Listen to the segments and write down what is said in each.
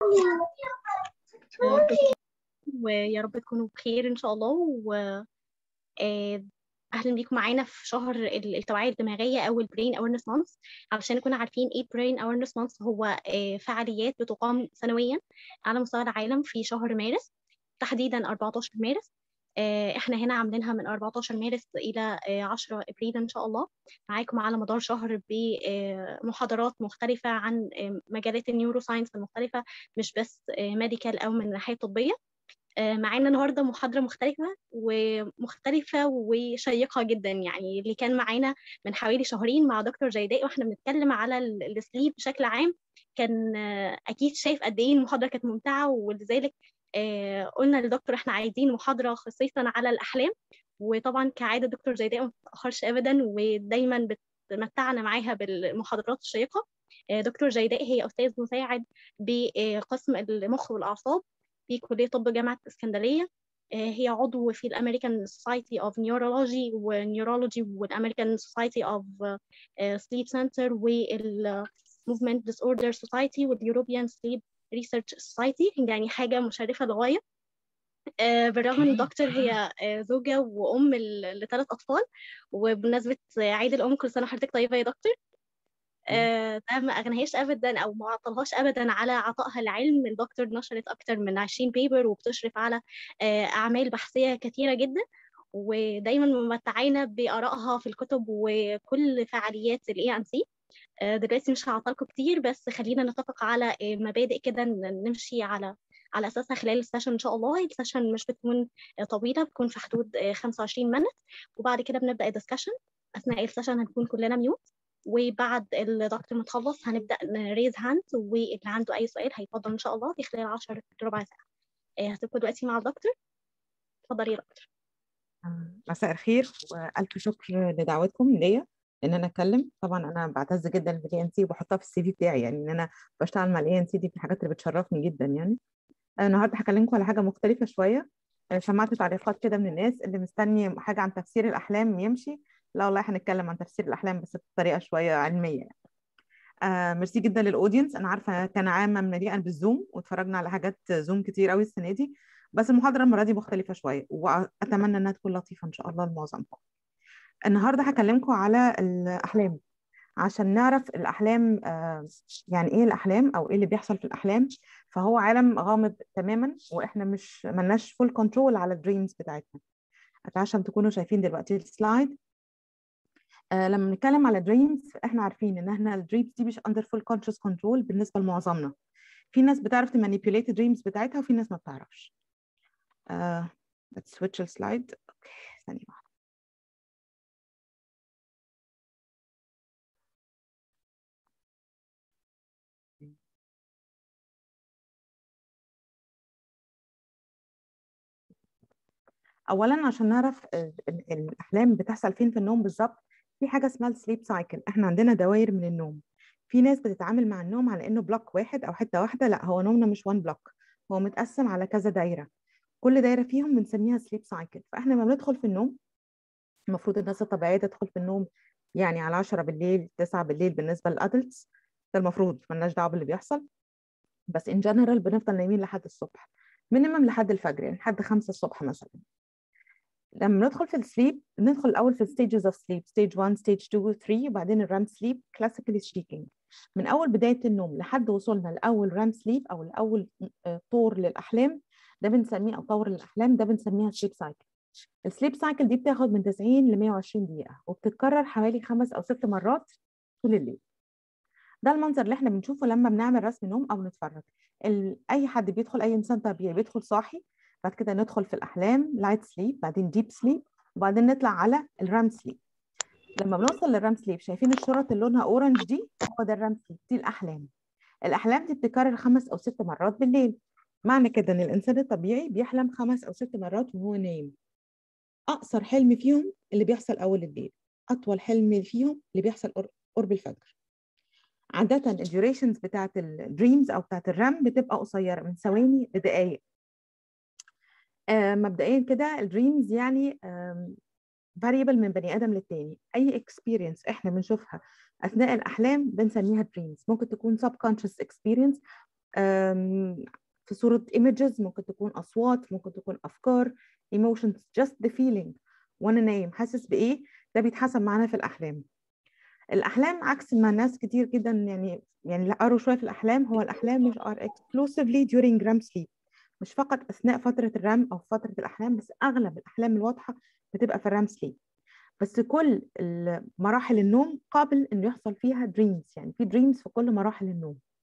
ويا رب تكونوا بخير ان شاء الله و آه، اهلا بيكم معانا في شهر ال- التوعيه الدماغيه او البرين اويرنس مانث علشان نكون عارفين ايه برين اويرنس مانث هو آه، فعاليات بتقام سنويا على مستوى العالم في شهر مارس تحديدا 14 مارس آه، احنا هنا عاملينها من 14 مارس الى آه، 10 ابريل ان شاء الله معاكم على مدار شهر بمحاضرات مختلفه عن آه، مجالات النيورو ساينس المختلفه مش بس ميديكال او من الناحيه الطبيه آه، معانا النهارده محاضرة مختلفة ومختلفة وشيقة جدا يعني اللي كان معانا من حوالي شهرين مع دكتور جيداء واحنا بنتكلم على ال- السليب بشكل عام كان آه، أكيد شايف قد إيه المحاضرة كانت ممتعة ولذلك آه، قلنا للدكتور احنا عايزين محاضرة خصيصا على الأحلام وطبعا كعادة دكتور جيداء ما بتتأخرش أبدا ودايما بتمتعنا معاها بالمحاضرات الشيقة آه، دكتور جيداء هي أستاذ مساعد بقسم المخ والأعصاب في كلية طب جامعة اسكندرية آه، هي عضو في الأمريكان سوسايتي اوف نيورولوجي ونيورولوجي والأمريكان سوسايتي اوف سليب سنتر والموفمنت ديس اوردر سوسايتي واليوروبيان سليب ريسيرش سوسايتي يعني حاجة مشرفة للغاية آه، بالرغم ان الدكتور هي آه، زوجة وأم لثلاث أطفال وبمناسبة عيد الأم كل سنة وحضرتك طيبة يا دكتور آه، ده ما أغنهاش أبدا أو ما عطلهاش أبدا على عطائها العلم الدكتور نشرت أكتر من 20 بيبر وبتشرف على آه، أعمال بحثية كثيرة جدا ودايما ممتعينا بآرائها في الكتب وكل فعاليات ال ANC آه، دلوقتي مش هعطلكم كتير بس خلينا نتفق على آه، مبادئ كده ن- نمشي على على أساسها خلال السيشن إن شاء الله السيشن مش بتكون آه، طويلة بتكون في حدود آه، 25 منت وبعد كده بنبدأ الدسكشن أثناء السيشن هنكون كلنا ميوت وبعد الدكتور ما تخلص هنبدأ نريز هاند واللي عنده أي سؤال هيتفضل إن شاء الله في خلال 10 ربع ساعة آه، هسيبكم دلوقتي مع الدكتور اتفضلي يا دكتور مساء الخير والف شكر لدعوتكم ليا ان انا اتكلم طبعا انا بعتز جدا بالاي ان سي وبحطها في السي في بتاعي يعني ان انا بشتغل مع الاي ان سي دي في الحاجات اللي بتشرفني جدا يعني أنا النهارده هكلمكم على حاجه مختلفه شويه أنا سمعت تعليقات كده من الناس اللي مستني حاجه عن تفسير الاحلام يمشي لا والله هنتكلم عن تفسير الاحلام بس بطريقه شويه علميه يعني. آه ميرسي جدا للاودينس انا عارفه كان عامه مليئا بالزوم واتفرجنا على حاجات زوم كتير قوي السنه دي بس المحاضره المره دي مختلفه شويه واتمنى انها تكون لطيفه ان شاء الله لمعظمكم النهارده هكلمكم على الاحلام عشان نعرف الاحلام آه يعني ايه الاحلام او ايه اللي بيحصل في الاحلام فهو عالم غامض تماما واحنا مش ملناش فول كنترول على الدريمز بتاعتنا عشان تكونوا شايفين دلوقتي السلايد آه لما بنتكلم على دريمز احنا عارفين ان احنا الدريمز دي مش اندر فول كونشس كنترول بالنسبه لمعظمنا في ناس بتعرف تمانيبيوليت الدريمز بتاعتها وفي ناس ما بتعرفش آه let's switch السلايد اوكي ثانيه واحده اولا عشان نعرف ال- ال- الاحلام بتحصل فين في النوم بالظبط في حاجه اسمها السليب سايكل احنا عندنا دوائر من النوم في ناس بتتعامل مع النوم على انه بلوك واحد او حته واحده لا هو نومنا مش وان بلوك هو متقسم على كذا دايره كل دايره فيهم بنسميها سليب سايكل فاحنا لما بندخل في النوم المفروض الناس الطبيعيه تدخل في النوم يعني على 10 بالليل 9 بالليل بالنسبه للادلتس ده المفروض ملناش دعوه باللي بيحصل بس ان جنرال بنفضل نايمين لحد الصبح مينيمم لحد الفجر يعني لحد 5 الصبح مثلا لما ندخل في السليب ندخل الاول في الستيجز اوف سليب ستيج 1 ستيج 2 3 وبعدين الرام سليب كلاسيكالي سبيكينج من اول بدايه النوم لحد وصولنا لاول رام سليب او لاول آه، طور للاحلام ده بنسميه او طور للاحلام ده بنسميها سليب سايكل السليب سايكل دي بتاخد من 90 ل 120 دقيقه وبتتكرر حوالي خمس او ست مرات طول الليل ده المنظر اللي احنا بنشوفه لما بنعمل رسم نوم او نتفرج ال... اي حد بيدخل اي انسان طبيعي بيدخل صاحي بعد كده ندخل في الاحلام لايت سليب بعدين ديب سليب وبعدين نطلع على الرام سليب لما بنوصل للرام سليب شايفين الشرط اللي لونها اورنج دي هو ده الرام سليب دي الاحلام الاحلام دي بتتكرر خمس او ست مرات بالليل معنى كده ان الانسان الطبيعي بيحلم خمس او ست مرات وهو نايم اقصر حلم فيهم اللي بيحصل اول الليل اطول حلم فيهم اللي بيحصل قر- قرب الفجر عادة الديوريشنز بتاعت الدريمز او بتاعت الرام بتبقى قصيرة من ثواني لدقايق آه مبدئيا كده الدريمز يعني فاريبل من بني ادم للتاني اي اكسبيرينس احنا بنشوفها اثناء الاحلام بنسميها دريمز ممكن تكون سب كونشس اكسبيرينس في صورة images ممكن تكون أصوات ممكن تكون أفكار emotions just the feeling وأنا نايم حاسس بإيه ده بيتحسب معانا في الأحلام الأحلام عكس ما ناس كتير جدا يعني يعني اللي قروا شوية في الأحلام هو الأحلام مش are exclusively during REM sleep مش فقط أثناء فترة الرم أو فترة الأحلام بس أغلب الأحلام الواضحة بتبقى في الرم sleep بس كل مراحل النوم قابل إنه يحصل فيها dreams يعني في dreams في كل مراحل النوم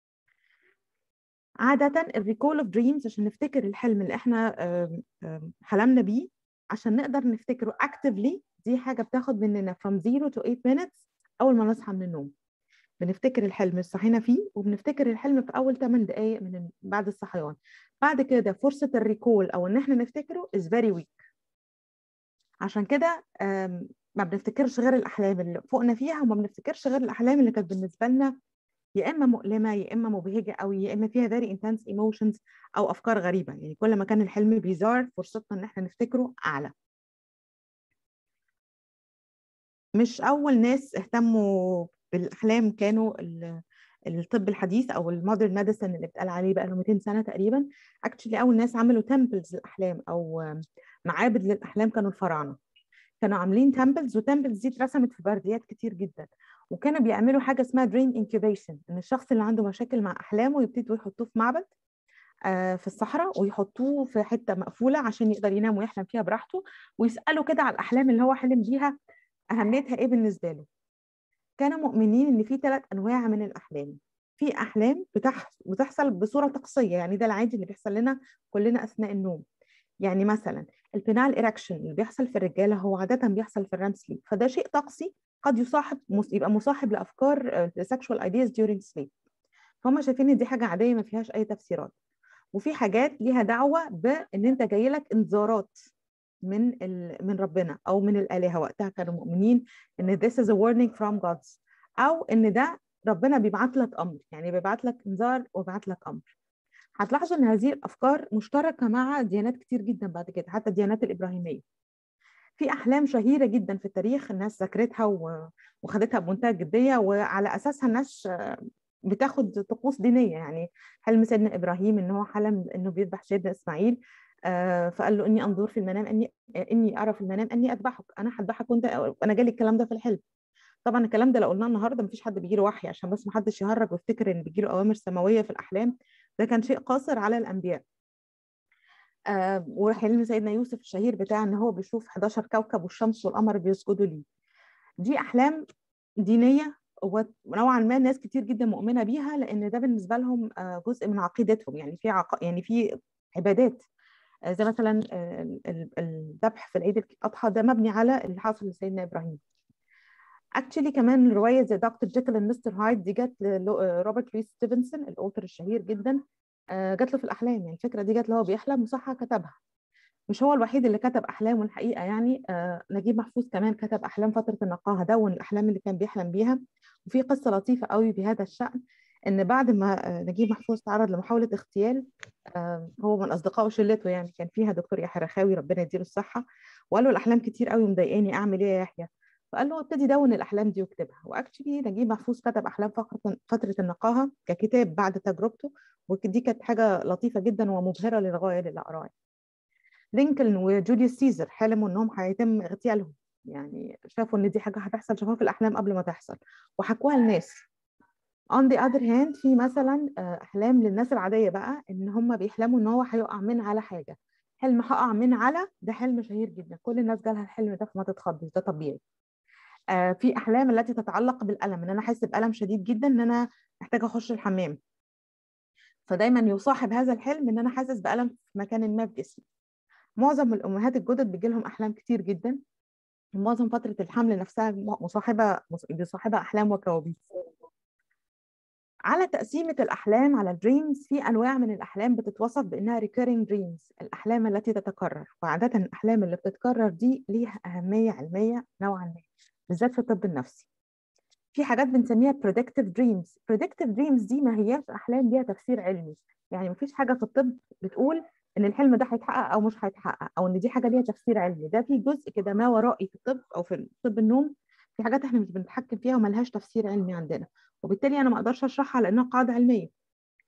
عادة الريكول اوف دريمز عشان نفتكر الحلم اللي احنا حلمنا بيه عشان نقدر نفتكره actively دي حاجة بتاخد مننا from 0 to 8 minutes أول ما نصحى من النوم بنفتكر الحلم اللي صحينا فيه وبنفتكر الحلم في أول 8 دقايق من بعد الصحيان بعد كده فرصة الريكول أو إن احنا نفتكره is very weak عشان كده ما بنفتكرش غير الأحلام اللي فوقنا فيها وما بنفتكرش غير الأحلام اللي كانت بالنسبة لنا يا اما مؤلمه يا اما مبهجه او يا اما فيها very intense emotions او افكار غريبه يعني كل ما كان الحلم بيزار فرصتنا ان احنا نفتكره اعلى مش اول ناس اهتموا بالاحلام كانوا الطب الحديث او المودرن ميديسن اللي بتقال عليه بقى له 200 سنه تقريبا اكشلي اول ناس عملوا تمبلز للاحلام او معابد للاحلام كانوا الفراعنه كانوا عاملين تمبلز وتمبلز دي اترسمت في برديات كتير جدا وكانوا بيعملوا حاجه اسمها دريم انكيوبيشن ان الشخص اللي عنده مشاكل مع احلامه يبتدوا يحطوه في معبد في الصحراء ويحطوه في حته مقفوله عشان يقدر ينام ويحلم فيها براحته ويسالوا كده على الاحلام اللي هو حلم بيها اهميتها ايه بالنسبه له كانوا مؤمنين ان في ثلاث انواع من الاحلام في احلام بتحصل بصوره طقسيه يعني ده العادي اللي بيحصل لنا كلنا اثناء النوم يعني مثلا البينال إيركشن اللي بيحصل في الرجاله هو عاده بيحصل في الرام سليب فده شيء طقسي قد يصاحب يبقى مصاحب لافكار sexual ideas during sleep فهم شايفين ان دي حاجه عاديه ما فيهاش اي تفسيرات وفي حاجات ليها دعوه بان انت جاي لك انذارات من من ربنا او من الالهه وقتها كانوا مؤمنين ان this is a warning from gods او ان ده ربنا بيبعت لك امر يعني بيبعت لك انذار وبيبعت لك امر هتلاحظوا ان هذه الافكار مشتركه مع ديانات كتير جدا بعد كده حتى الديانات الابراهيميه في احلام شهيره جدا في التاريخ الناس ذاكرتها وخدتها بمنتهى الجديه وعلى اساسها الناس بتاخد طقوس دينيه يعني حلم سيدنا ابراهيم ان هو حلم انه بيذبح سيدنا اسماعيل فقال له اني انظر في المنام اني اني ارى في المنام اني اذبحك انا هذبحك وانت انا جالي الكلام ده في الحلم طبعا الكلام ده لو قلناه النهارده مفيش حد بيجي له وحي عشان بس محدش يهرج ويفتكر ان بيجي له اوامر سماويه في الاحلام ده كان شيء قاصر على الانبياء آه وحلم سيدنا يوسف الشهير بتاع ان هو بيشوف 11 كوكب والشمس والقمر بيسجدوا ليه دي احلام دينيه ونوعا ما ناس كتير جدا مؤمنه بيها لان ده بالنسبه لهم آه جزء من عقيدتهم يعني في عق... يعني في عبادات آه زي مثلا الذبح في العيد الاضحى ده مبني على اللي حصل لسيدنا ابراهيم اكشلي كمان روايه زي دكتور جيكل اند مستر هايد دي جت لروبرت لويس ستيفنسون الاوتر الشهير جدا جات له في الاحلام يعني الفكره دي جات له هو بيحلم وصحى كتبها مش هو الوحيد اللي كتب احلامه الحقيقه يعني آه نجيب محفوظ كمان كتب احلام فتره النقاهه دون الاحلام اللي كان بيحلم بيها وفي قصه لطيفه قوي بهذا الشان ان بعد ما نجيب محفوظ تعرض لمحاوله اغتيال آه هو من اصدقائه وشلته يعني كان فيها دكتور يحيى رخاوي ربنا يديله الصحه وقال له الاحلام كتير قوي مضايقاني اعمل ايه يا يحيى فقال له ابتدي دون الاحلام دي واكتبها واكشلي نجيب محفوظ كتب احلام فتره فتره النقاهه ككتاب بعد تجربته ودي كانت حاجه لطيفه جدا ومبهره للغايه للي قراه لينكولن وجوليوس سيزر حلموا انهم هيتم اغتيالهم يعني شافوا ان دي حاجه هتحصل شافوها في الاحلام قبل ما تحصل وحكوها للناس on the other hand في مثلا احلام للناس العاديه بقى ان هم بيحلموا ان هو هيقع من على حاجه حلم هقع من على ده حلم شهير جدا كل الناس جالها الحلم ده فما تتخضش ده طبيعي آه في احلام التي تتعلق بالالم ان انا احس بالم شديد جدا ان انا محتاجه اخش الحمام فدايما يصاحب هذا الحلم ان انا حاسس بالم في مكان ما في جسمي معظم الامهات الجدد بيجي لهم احلام كتير جدا معظم فتره الحمل نفسها مصاحبه بيصاحبها احلام وكوابيس على تقسيمة الأحلام على الدريمز في أنواع من الأحلام بتتوصف بأنها recurring dreams الأحلام التي تتكرر وعادة الأحلام اللي بتتكرر دي ليها أهمية علمية نوعا ما بالذات في الطب النفسي في حاجات بنسميها predictive dreams predictive dreams دي ما هياش أحلام ليها تفسير علمي يعني مفيش حاجة في الطب بتقول إن الحلم ده هيتحقق أو مش هيتحقق أو إن دي حاجة ليها تفسير علمي ده في جزء كده ما ورائي في الطب أو في طب النوم في حاجات احنا مش بنتحكم فيها وملهاش تفسير علمي عندنا وبالتالي انا ما اقدرش اشرحها لانها قاعده علميه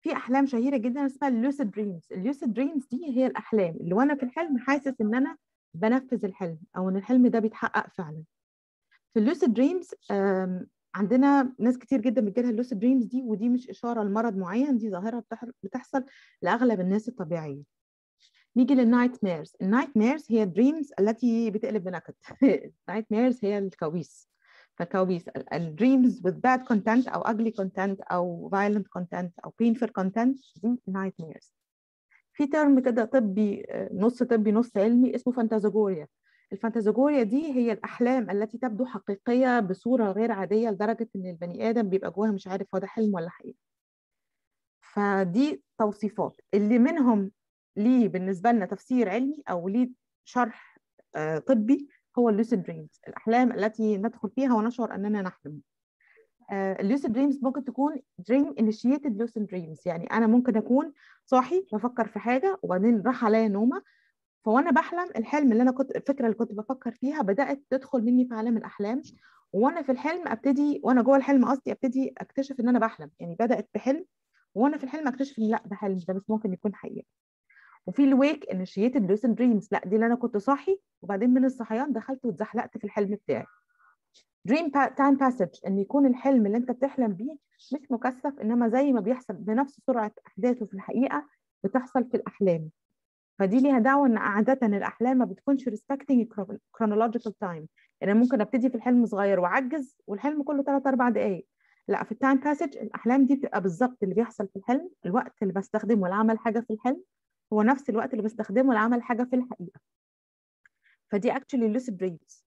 في احلام شهيره جدا اسمها اللوسيد دريمز اللوسيد دريمز دي هي الاحلام اللي وانا في الحلم حاسس ان انا بنفذ الحلم او ان الحلم ده بيتحقق فعلا في اللوسيد دريمز عندنا ناس كتير جدا بتجيلها اللوسيد دريمز دي ودي مش اشاره لمرض معين دي ظاهره بتحصل لاغلب الناس الطبيعيه نيجي للنايت ميرز النايت ميرز هي الدريمز التي بتقلب بنكد النايت ميرز هي الكوابيس فكوابيس الدريمز with bad content او ugly content او violent content او painful content دي نايت ميرز في ترم كده طبي نص طبي نص علمي اسمه فانتازوجوريا الفانتازوجوريا دي هي الأحلام التي تبدو حقيقية بصورة غير عادية لدرجة إن البني آدم بيبقى جواها مش عارف هو ده حلم ولا حقيقة فدي توصيفات اللي منهم ليه بالنسبة لنا تفسير علمي أو ليه شرح طبي هو اللوسيد دريمز الأحلام التي ندخل فيها ونشعر أننا نحلم اللوسيد دريمز ممكن تكون دريم انيشيتد لوسيد دريمز يعني انا ممكن اكون صاحي بفكر في حاجه وبعدين راح عليا نومه فوانا بحلم الحلم اللي انا كنت الفكره اللي كنت بفكر فيها بدات تدخل مني في عالم الاحلام وانا في الحلم ابتدي وانا جوه الحلم قصدي ابتدي اكتشف ان انا بحلم يعني بدات بحلم وانا في الحلم اكتشف ان لا ده حلم ده بس ممكن يكون حقيقه وفي الويك انيشيتد لوسيد دريمز لا دي اللي انا كنت صاحي وبعدين من الصحيان دخلت واتزحلقت في الحلم بتاعي دريم تايم باسج ان يكون الحلم اللي انت بتحلم بيه مش مكثف انما زي ما بيحصل بنفس سرعه احداثه في الحقيقه بتحصل في الاحلام فدي ليها دعوه ان عاده الاحلام ما بتكونش respecting chronological time يعني ممكن ابتدي في الحلم صغير واعجز والحلم كله 3 4 دقائق لا في التايم باسج الاحلام دي بتبقى بالظبط اللي بيحصل في الحلم الوقت اللي بستخدمه لعمل حاجه في الحلم هو نفس الوقت اللي بستخدمه لعمل حاجه في الحقيقه فدي actually lucid dreams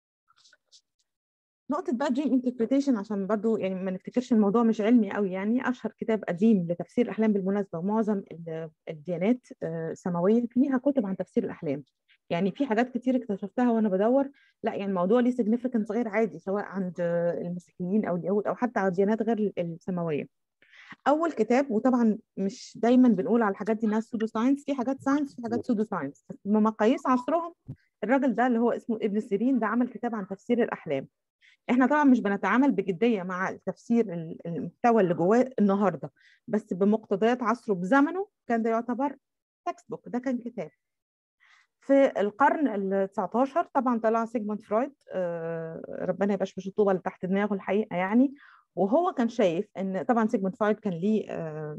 نقطة بقى دريم انتربريتيشن عشان برضو يعني ما نفتكرش الموضوع مش علمي قوي يعني أشهر كتاب قديم لتفسير الأحلام بالمناسبة ومعظم الديانات السماوية فيها كتب عن تفسير الأحلام يعني في حاجات كتير اكتشفتها وأنا بدور لا يعني الموضوع ليه significance غير عادي سواء عند المسيحيين أو اليهود أو حتى على الديانات غير السماوية أول كتاب وطبعا مش دايما بنقول على الحاجات دي انها سودو ساينس في حاجات ساينس في حاجات سودو ساينس بس بمقاييس عصرهم الراجل ده اللي هو اسمه ابن سيرين ده عمل كتاب عن تفسير الأحلام احنا طبعا مش بنتعامل بجديه مع تفسير المحتوى اللي جواه النهارده بس بمقتضيات عصره بزمنه كان ده يعتبر تكست بوك ده كان كتاب في القرن ال 19 طبعا طلع سيجموند فرويد آه ربنا يبشبش الطوبه اللي تحت دماغه الحقيقه يعني وهو كان شايف ان طبعا سيجموند فرويد كان ليه آه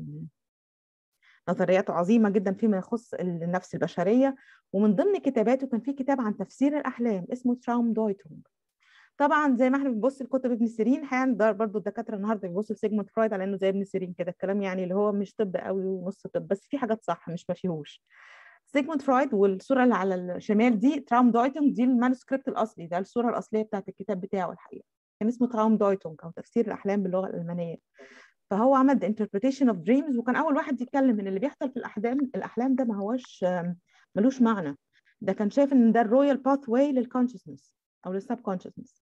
نظرياته عظيمه جدا فيما يخص النفس البشريه ومن ضمن كتاباته كان في كتاب عن تفسير الاحلام اسمه تراوم دويتونج طبعا زي ما احنا بنبص لكتب ابن سيرين احيانا ده برضه الدكاتره النهارده بيبصوا لسيجموند فرويد على انه زي ابن سيرين كده الكلام يعني اللي هو مش طب قوي ونص طب بس في حاجات صح مش ما فيهوش سيجموند فرويد والصوره اللي على الشمال دي تراوم دويتونج دي المانuscript الاصلي ده الصوره الاصليه بتاعت الكتاب بتاعه الحقيقه كان اسمه تراوم دويتونج او تفسير الاحلام باللغه الالمانيه فهو عمل the interpretation of dreams وكان اول واحد يتكلم ان اللي بيحصل في الاحلام الاحلام ده ما هوش ملوش معنى ده كان شايف ان ده الرويال باث واي للكونشسنس او للسب كونشسنس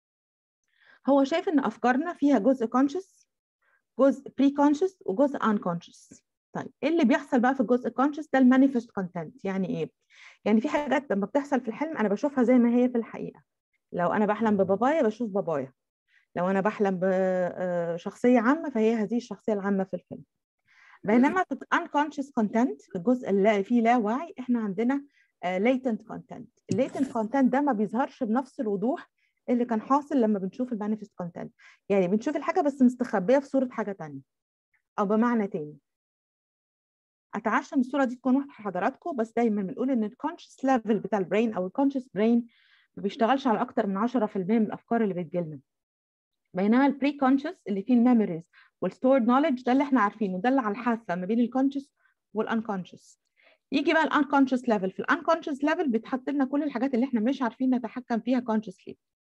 هو شايف ان افكارنا فيها جزء conscious جزء pre conscious وجزء unconscious طيب ايه اللي بيحصل بقى في الجزء conscious ده المانيفست كونتنت يعني ايه يعني في حاجات لما بتحصل في الحلم انا بشوفها زي ما هي في الحقيقه لو انا بحلم ببابايا بشوف بابايا لو انا بحلم بشخصيه عامه فهي هذه الشخصيه العامه في الفيلم بينما في unconscious content في الجزء اللي فيه لا وعي احنا عندنا latent content latent content ده ما بيظهرش بنفس الوضوح اللي كان حاصل لما بنشوف المانيفست كونتنت يعني بنشوف الحاجه بس مستخبيه في صوره حاجه تانية او بمعنى تاني اتعشى ان الصوره دي تكون واضحه لحضراتكم بس دايما بنقول ان الكونشس ليفل بتاع البرين او الكونشس برين ما بيشتغلش على اكتر من 10% من الافكار اللي بتجيلنا بينما البري كونشس اللي فيه الميموريز والستورد نوليدج ده اللي احنا عارفينه ده اللي على الحافه ما بين الكونشس والانكونشس يجي بقى الانكونشس ليفل في الانكونشس ليفل بيتحط لنا كل الحاجات اللي احنا مش عارفين نتحكم فيها كونشسلي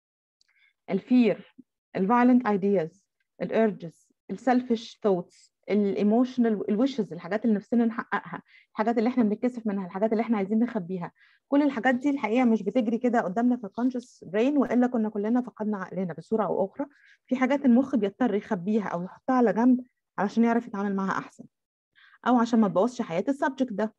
الفير الفايلنت ايدياز الارجز السلفش ثوتس الايموشنال الويشز الحاجات اللي نفسنا نحققها الحاجات اللي احنا بنتكسف منها الحاجات اللي احنا عايزين نخبيها كل الحاجات دي الحقيقه مش بتجري كده قدامنا في الكونشس برين والا كنا كلنا فقدنا عقلنا بصوره او اخرى في حاجات المخ بيضطر يخبيها او يحطها على جنب علشان يعرف يتعامل معاها احسن او عشان ما تبوظش حياه السبجكت ده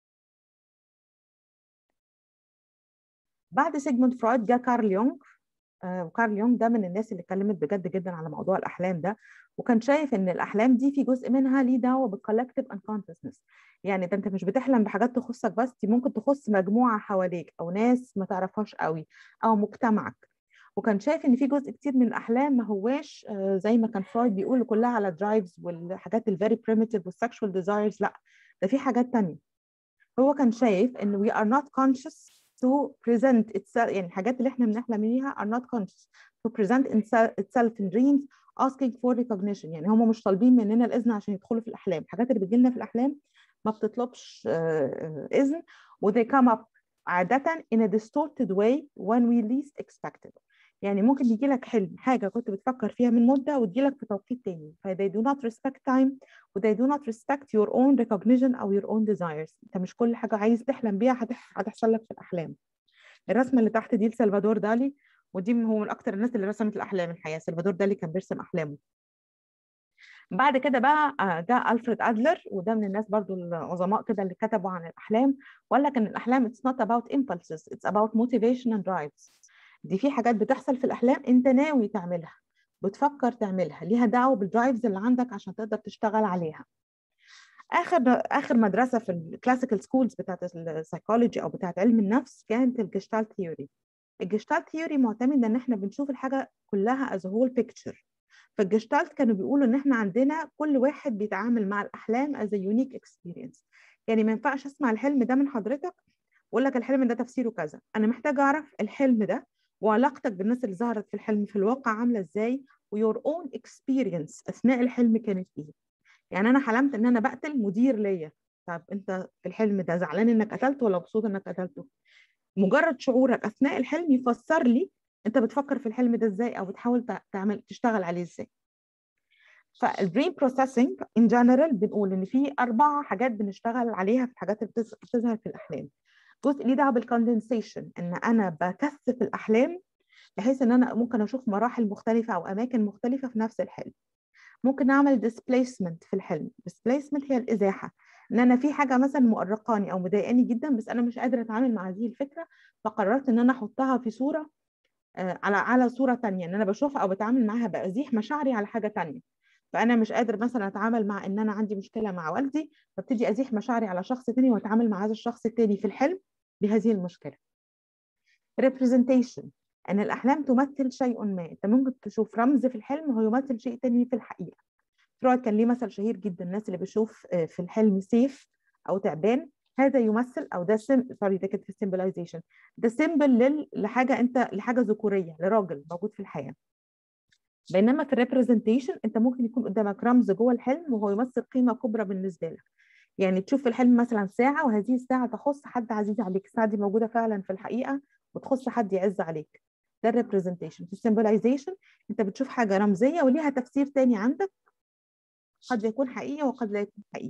بعد سيجموند فرويد جاء كارل يونغ آه، وكارل يونغ ده من الناس اللي اتكلمت بجد جدا على موضوع الاحلام ده وكان شايف ان الاحلام دي في جزء منها ليه دعوه بالكولكتيف unconsciousness يعني ده انت مش بتحلم بحاجات تخصك بس دي ممكن تخص مجموعه حواليك او ناس ما تعرفهاش قوي او مجتمعك وكان شايف ان في جزء كتير من الاحلام ما هواش آه، زي ما كان فرويد بيقول كلها على درايفز والحاجات الفيري بريميتيف والسكشوال ديزايرز لا ده في حاجات تانية هو كان شايف ان we are not conscious to present itself يعني الحاجات اللي احنا بنحلم بيها are not conscious to present itself in dreams asking for recognition يعني هم مش طالبين مننا الاذن عشان يدخلوا في الاحلام الحاجات اللي بتجي لنا في الاحلام ما بتطلبش آه، اذن و they come up عادة in a distorted way when we least expect it يعني ممكن يجي لك حلم حاجة كنت بتفكر فيها من مدة وتجي لك في توقيت تاني ف they do not respect time و they do not respect your own recognition أو your own desires أنت مش كل حاجة عايز تحلم بيها هتح- هتحصل لك في الأحلام الرسمة اللي تحت دي لسلفادور دالي ودي من- هو من أكتر الناس اللي رسمت الأحلام الحقيقة سلفادور دالي كان بيرسم أحلامه بعد كده بقى آه، جاء ألفريد أدلر وده من الناس برضو العظماء كده اللي كتبوا عن الأحلام وقال لك إن الأحلام it's not about impulses it's about motivation and drives دي في حاجات بتحصل في الأحلام أنت ناوي تعملها بتفكر تعملها ليها دعوة بالدرايفز اللي عندك عشان تقدر تشتغل عليها اخر اخر مدرسه في الكلاسيكال سكولز بتاعت السايكولوجي او بتاعت علم النفس كانت الجشتالت ثيوري الجشتالت ثيوري معتمده ان احنا بنشوف الحاجه كلها as a whole picture فالجشتالت كانوا بيقولوا ان احنا عندنا كل واحد بيتعامل مع الاحلام as a unique experience يعني ما ينفعش اسمع الحلم ده من حضرتك واقول لك الحلم ده تفسيره كذا انا محتاجه اعرف الحلم ده وعلاقتك بالناس اللي ظهرت في الحلم في الواقع عامله ازاي ويور اون اكسبيرينس اثناء الحلم كانت ايه يعني انا حلمت ان انا بقتل مدير ليا طب انت في الحلم ده زعلان انك قتلته ولا مبسوط انك قتلته مجرد شعورك اثناء الحلم يفسر لي انت بتفكر في الحلم ده ازاي او بتحاول تع- تعمل تشتغل عليه ازاي فالدريم بروسيسنج ان جنرال بنقول ان في اربع حاجات بنشتغل عليها في الحاجات اللي بتظ- بتظهر في الاحلام جزء ليه دعوه بالكوندنسيشن ان انا بكثف الاحلام بحيث ان انا ممكن اشوف مراحل مختلفه او اماكن مختلفه في نفس الحلم ممكن اعمل displacement في الحلم displacement هي الازاحه ان انا في حاجه مثلا مؤرقاني او مضايقاني جدا بس انا مش قادره اتعامل مع هذه الفكره فقررت ان انا احطها في صوره آه، على على صوره تانية ان انا بشوفها او بتعامل معاها بازيح مشاعري على حاجه تانية فانا مش قادر مثلا اتعامل مع ان انا عندي مشكله مع والدي فابتدي ازيح مشاعري على شخص تاني واتعامل مع هذا الشخص التاني في الحلم بهذه المشكله representation ان الاحلام تمثل شيء ما انت ممكن تشوف رمز في الحلم وهو يمثل شيء تاني في الحقيقه فرويد كان ليه مثل شهير جدا الناس اللي بيشوف آه، في الحلم سيف او تعبان هذا يمثل او ده سم سوري ده كده في السيمبلايزيشن ده سيمبل لل... لحاجه انت لحاجه ذكوريه لراجل موجود في الحياه بينما في الريبرزنتيشن انت ممكن يكون قدامك رمز جوه الحلم وهو يمثل قيمه كبرى بالنسبه لك يعني تشوف في الحلم مثلا ساعه وهذه الساعه تخص حد عزيز عليك الساعه دي موجوده فعلا في الحقيقه وتخص حد يعز عليك ده الريبرزنتيشن في السيمبلايزيشن انت بتشوف حاجه رمزيه وليها تفسير تاني عندك قد يكون حقيقي وقد لا يكون حقيقي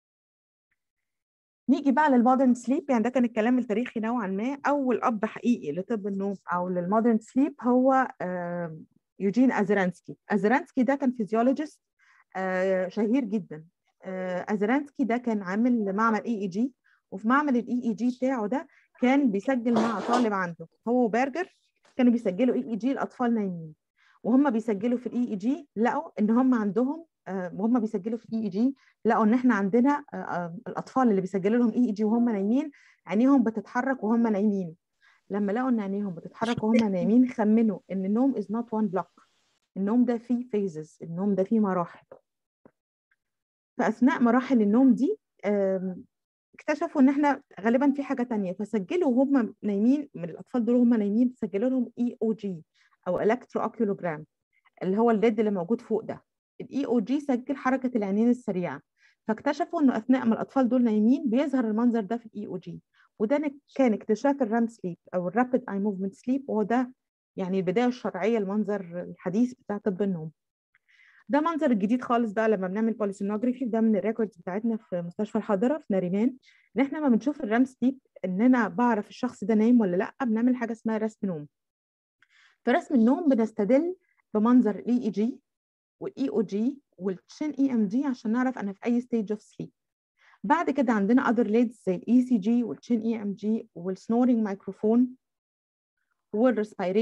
نيجي بقى للمودرن سليب يعني ده كان الكلام التاريخي نوعا ما اول اب حقيقي لطب النوم او للمودرن سليب هو آم، يوجين ازرانسكي ازرانسكي ده كان فيزيولوجيست شهير جدا آه، ازرانسكي ده كان عامل معمل اي اي جي وفي معمل الاي اي جي بتاعه ده كان بيسجل مع طالب عنده هو وبرجر كانوا بيسجلوا اي اي جي الاطفال نايمين وهم بيسجلوا في الاي اي جي لقوا ان هم عندهم آه، وهم بيسجلوا في الاي اي جي لقوا ان احنا عندنا آه، آه، الاطفال اللي بيسجلوا لهم اي اي جي وهم نايمين عينيهم بتتحرك وهم نايمين لما لقوا ان عينيهم بتتحرك وهم نايمين خمنوا ان النوم is not one block النوم ده فيه phases النوم ده فيه مراحل فاثناء مراحل النوم دي آم، اكتشفوا ان احنا غالبا في حاجه تانية فسجلوا وهم نايمين من الاطفال دول وهم نايمين سجلوا لهم اي او جي او الكترو اوكيولوجرام اللي هو الليد اللي موجود فوق ده الاي او جي سجل حركه العينين السريعه فاكتشفوا انه اثناء ما الاطفال دول نايمين بيظهر المنظر ده في الاي او جي وده نك- كان اكتشاف الرام سليب او الرابid اي موفمنت سليب وهو ده يعني البدايه الشرعيه المنظر الحديث بتاع طب النوم ده منظر الجديد خالص بقى لما بنعمل بوليسونوجرافي ده من الريكوردز بتاعتنا في مستشفى الحاضره في ناريمان ان احنا لما بنشوف الرام سليب ان انا بعرف الشخص ده نايم ولا لا بنعمل حاجه اسمها رسم نوم في رسم النوم بنستدل بمنظر الاي اي جي والاي او جي والتشين اي ام جي عشان نعرف انا في اي ستيج اوف سليب بعد كده عندنا other leads زي الاي سي جي والتشين اي ام جي والسنورنج مايكروفون والريسبيريشن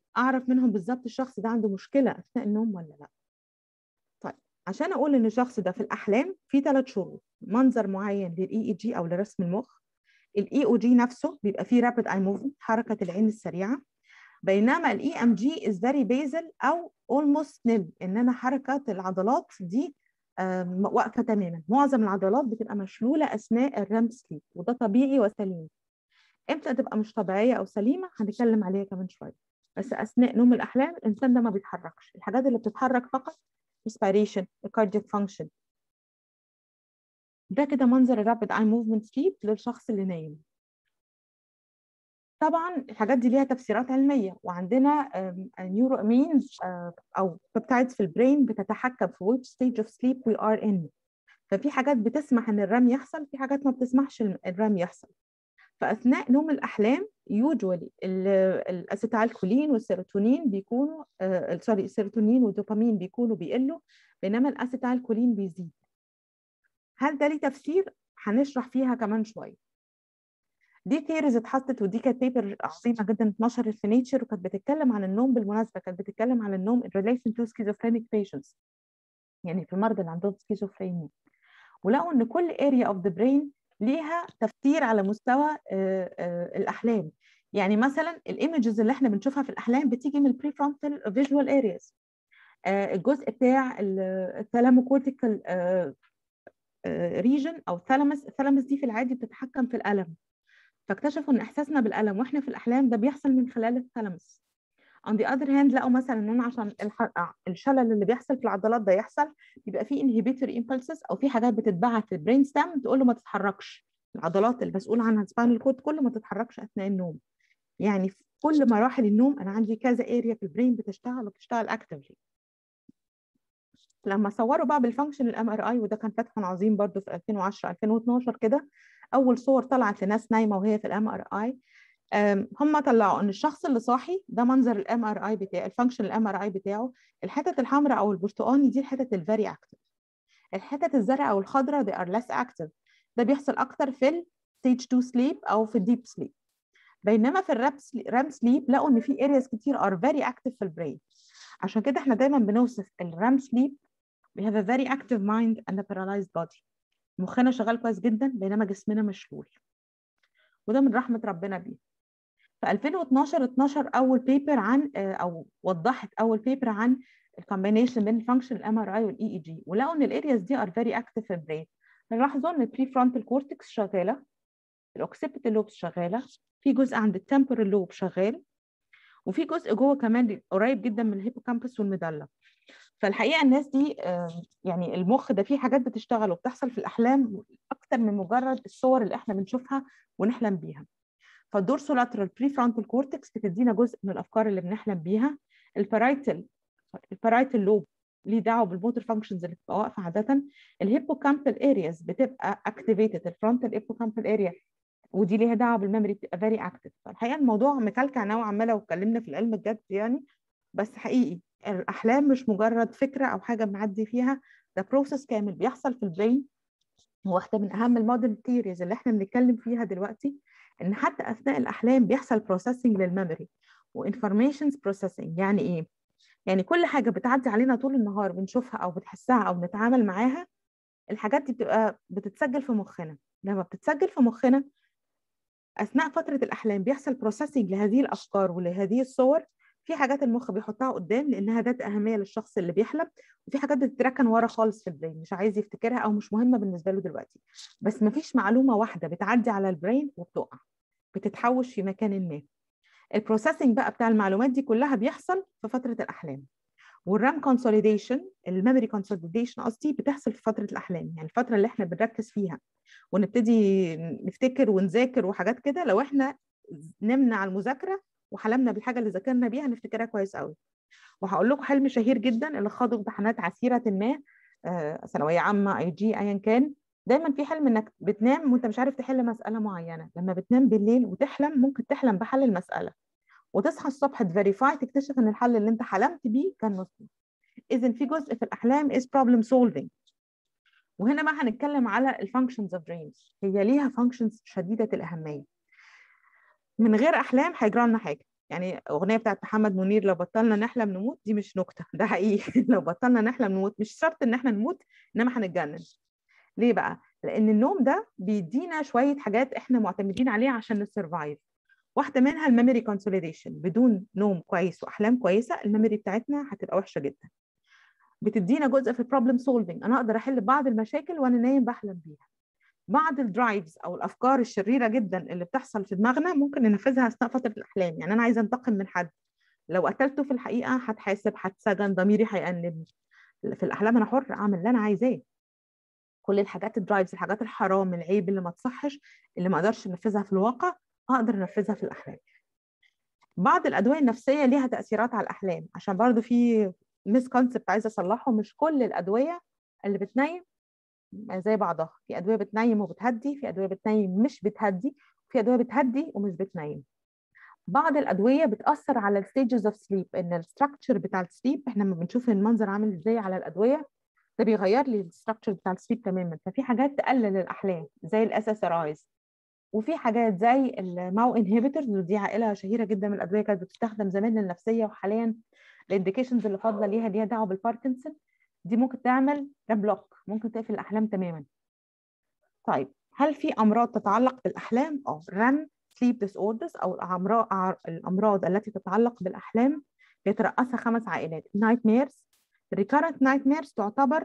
اعرف منهم بالظبط الشخص ده عنده مشكله اثناء النوم ولا لا طيب عشان اقول ان الشخص ده في الاحلام في ثلاث شروط منظر معين للاي اي جي او لرسم المخ الاي او جي نفسه بيبقى فيه رابid اي موفمنت حركه العين السريعه بينما الاي ام جي از فيري بيزل او اولموست نيل ان انا حركه العضلات دي واقفه تماما معظم العضلات بتبقى مشلوله اثناء الريم سليب وده طبيعي وسليم امتى تبقى مش طبيعيه او سليمه هنتكلم عليها كمان شويه بس اثناء نوم الاحلام الانسان ده ما بيتحركش الحاجات اللي بتتحرك فقط respiration cardiac function ده كده منظر الرابid eye movement sleep للشخص اللي نايم طبعا الحاجات دي ليها تفسيرات علميه وعندنا نيورو امينز او بيبتايدز في البرين بتتحكم في which stage of sleep we are in ففي حاجات بتسمح ان الرم يحصل في حاجات ما بتسمحش الرم يحصل فاثناء نوم الاحلام يوجوالي الاسيتال كولين والسيروتونين بيكونوا سوري السيروتونين والدوبامين بيكونوا بيقلوا بينما الاسيتال كولين بيزيد هل ده ليه تفسير هنشرح فيها كمان شويه دي ثيريز اتحطت ودي كانت بيبر عظيمه جدا اتنشرت في نيتشر وكانت بتتكلم عن النوم بالمناسبه كانت بتتكلم عن النوم in relation to schizophrenic patients يعني في المرضى اللي عندهم سكيزوفرينيا ولقوا ان كل area of the brain ليها تفسير على مستوى الاحلام يعني مثلا الايمجز اللي احنا بنشوفها في الاحلام بتيجي من البري فرونتال فيجوال ارياز الجزء بتاع الثالاموكورتيكال ريجن او ثالامس الثالامس دي في العادي بتتحكم في الالم فاكتشفوا ان احساسنا بالالم واحنا في الاحلام ده بيحصل من خلال الثالامس on the other hand لقوا مثلا ان انا عشان الشلل اللي بيحصل في العضلات ده يحصل بيبقى فيه inhibitory impulses او في حاجات بتتبعت في البرين ستام تقول له ما تتحركش العضلات اللي مسؤول عنها سباينال كورد كله ما تتحركش اثناء النوم يعني في كل مراحل النوم انا عندي كذا اريا في البرين بتشتغل وبتشتغل اكتفلي لما صوروا بقى بالفانكشن الام ار اي وده كان فتح عظيم برضو في 2010 2012 كده اول صور طلعت لناس نايمه وهي في الام ار اي هم طلعوا ان الشخص اللي صاحي ده منظر الام ار اي بتاعه الفانكشن الام ار اي بتاعه الحتت الحمراء او البرتقاني دي الحتت الفيري اكتف الحتت الزرقاء او الخضراء they are less active ده بيحصل اكتر في الستيج 2 سليب او في الديب سليب بينما في الرام سليب لقوا ان في ارياز كتير are very active في البرين عشان كده احنا دايما بنوصف الرام سليب we have a very active mind and a paralyzed body مخنا شغال كويس جدا بينما جسمنا مشلول وده من رحمه ربنا بيه في 2012 اتنشر اول بيبر عن او وضحت اول بيبر عن الكومبينيشن بين الفانكشن الام ار اي والاي اي جي ولقوا ان الارياز دي ار فيري اكتف في البرين لاحظوا ان البري فرونتال كورتكس شغاله الاوكسيبيتال لوب شغاله في جزء عند التمبورال لوب شغال وفي جزء جوه كمان قريب جدا من الهيبوكامبس والميدالا فالحقيقه الناس دي يعني المخ ده فيه حاجات بتشتغل وبتحصل في الاحلام اكتر من مجرد الصور اللي احنا بنشوفها ونحلم بيها فالدورسولاترال بري فرونتال كورتكس بتدينا جزء من الافكار اللي بنحلم بيها البارايتال البارايتال لوب ليه دعوه بالموتور فانكشنز اللي بتبقى واقفه عاده الهيبوكامبال ارياز بتبقى اكتيفيتد الفرونتال هيبوكامبال اريا ودي ليها دعوه بالميموري بتبقى فيري اكتف فالحقيقه الموضوع مكلكع نوعا ما لو اتكلمنا في العلم الجد يعني بس حقيقي الاحلام مش مجرد فكره او حاجه بنعدي فيها ده بروسيس كامل بيحصل في البرين واحده من اهم المودرن ثيوريز اللي احنا بنتكلم فيها دلوقتي ان حتى اثناء الاحلام بيحصل بروسيسنج للميموري وانفورميشنز بروسيسنج يعني ايه يعني كل حاجه بتعدي علينا طول النهار بنشوفها او بتحسها او بنتعامل معاها الحاجات دي بتبقى بتتسجل في مخنا لما بتتسجل في مخنا اثناء فتره الاحلام بيحصل بروسيسنج لهذه الافكار ولهذه الصور في حاجات المخ بيحطها قدام لانها ذات اهميه للشخص اللي بيحلم وفي حاجات بتتركن ورا خالص في البرين مش عايز يفتكرها او مش مهمه بالنسبه له دلوقتي بس مفيش معلومه واحده بتعدي على البرين وبتقع بتتحوش في مكان ما البروسيسنج بقى بتاع المعلومات دي كلها بيحصل في فتره الاحلام والرام كونسوليديشن الميموري كونسوليديشن قصدي بتحصل في فتره الاحلام يعني الفتره اللي احنا بنركز فيها ونبتدي نفتكر ونذاكر وحاجات كده لو احنا نمنا على المذاكره وحلمنا بالحاجه اللي ذاكرنا بيها نفتكرها كويس قوي وهقول لكم حلم شهير جدا اللي خاضوا امتحانات عسيره ما آه، ثانويه عامه اي جي ايا كان دايما في حلم انك بتنام وانت مش عارف تحل مساله معينه لما بتنام بالليل وتحلم ممكن تحلم بحل المساله وتصحى الصبح تفيريفاي تكتشف ان الحل اللي انت حلمت بيه كان مظبوط اذا في جزء في الاحلام is problem solving وهنا بقى هنتكلم على الفانكشنز اوف دريمز هي ليها فانكشنز شديده الاهميه من غير احلام هيجرى لنا حاجه يعني اغنيه بتاعت محمد منير لو بطلنا نحلم نموت دي مش نكته ده حقيقي لو بطلنا نحلم نموت مش شرط ان احنا نموت انما هنتجنن ليه بقى لان النوم ده بيدينا شويه حاجات احنا معتمدين عليها عشان نسرفايف واحده منها الميموري كونسوليديشن بدون نوم كويس واحلام كويسه الميموري بتاعتنا هتبقى وحشه جدا بتدينا جزء في البروبلم سولفنج انا اقدر احل بعض المشاكل وانا نايم بحلم بيها بعض الدرايفز او الافكار الشريره جدا اللي بتحصل في دماغنا ممكن ننفذها اثناء فتره الاحلام يعني انا عايزه انتقم من حد لو قتلته في الحقيقه هتحاسب هتسجن ضميري هيأنبني في الاحلام انا حر اعمل اللي انا عايزاه كل الحاجات الدرايفز الحاجات الحرام العيب اللي ما تصحش اللي ما اقدرش انفذها في الواقع اقدر انفذها في الاحلام بعض الادويه النفسيه ليها تاثيرات على الاحلام عشان برضو في ميس كونسبت عايزه اصلحه مش كل الادويه اللي بتنيم زي بعضها في ادويه بتنيم وبتهدي في ادويه بتنيم مش بتهدي في ادويه بتهدي ومش بتنيم بعض الادويه بتاثر على الستيجز اوف سليب ان الستراكشر بتاع السليب احنا لما بنشوف المنظر عامل ازاي على الادويه ده بيغير لي الستراكشر بتاع السليب تماما ففي حاجات تقلل الاحلام زي الاس اس ار ايز وفي حاجات زي الماو انهبيتورز ودي عائله شهيره جدا من الادويه كانت بتستخدم زمان للنفسيه وحاليا الانديكيشنز اللي فاضله ليها ليها دعوه بالباركنسون دي ممكن تعمل بلوك ممكن تقفل الاحلام تماما طيب هل في امراض تتعلق بالاحلام اه رم سليب ديس اوردرز او الامراض الامراض التي تتعلق بالاحلام بيترأسها خمس عائلات نايت ميرز ريكارنت نايت ميرز تعتبر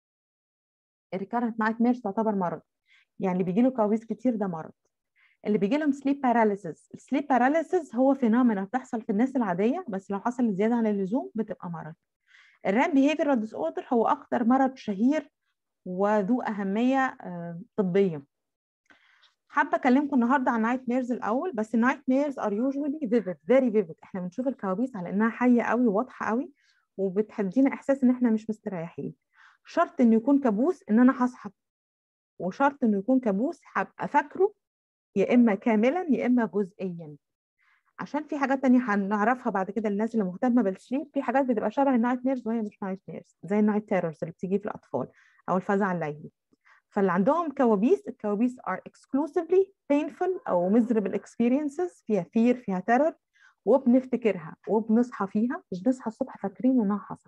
ريكارنت نايت ميرز تعتبر مرض يعني اللي بيجي له كوابيس كتير ده مرض اللي بيجي لهم سليب باراليسيس السليب باراليسيس هو فينومينا بتحصل في الناس العاديه بس لو حصل زياده عن اللزوم بتبقى مرض الرام بيهيفيرال ديس اوردر هو اكتر مرض شهير وذو اهميه طبيه حابه اكلمكم النهارده عن نايت ميرز الاول بس النايت ميرز ار يوجوالي فيفيد فيري فيفيد احنا بنشوف الكوابيس على انها حيه قوي وواضحه قوي وبتدينا احساس ان احنا مش مستريحين شرط انه يكون كابوس ان انا هصحى وشرط انه يكون كابوس هبقى فاكره يا اما كاملا يا اما جزئيا عشان في حاجات تانية هنعرفها بعد كده الناس اللي مهتمه بالسليب في حاجات بتبقى شبه النايت ميرز وهي مش نايت ميرز زي النايت تيرورز اللي بتيجي في الاطفال او الفزع الليلي فاللي عندهم كوابيس الكوابيس are exclusively painful او miserable experiences فيها fear فيها terror وبنفتكرها وبنصحى فيها وبنصحى الصبح فاكرين انها حصلت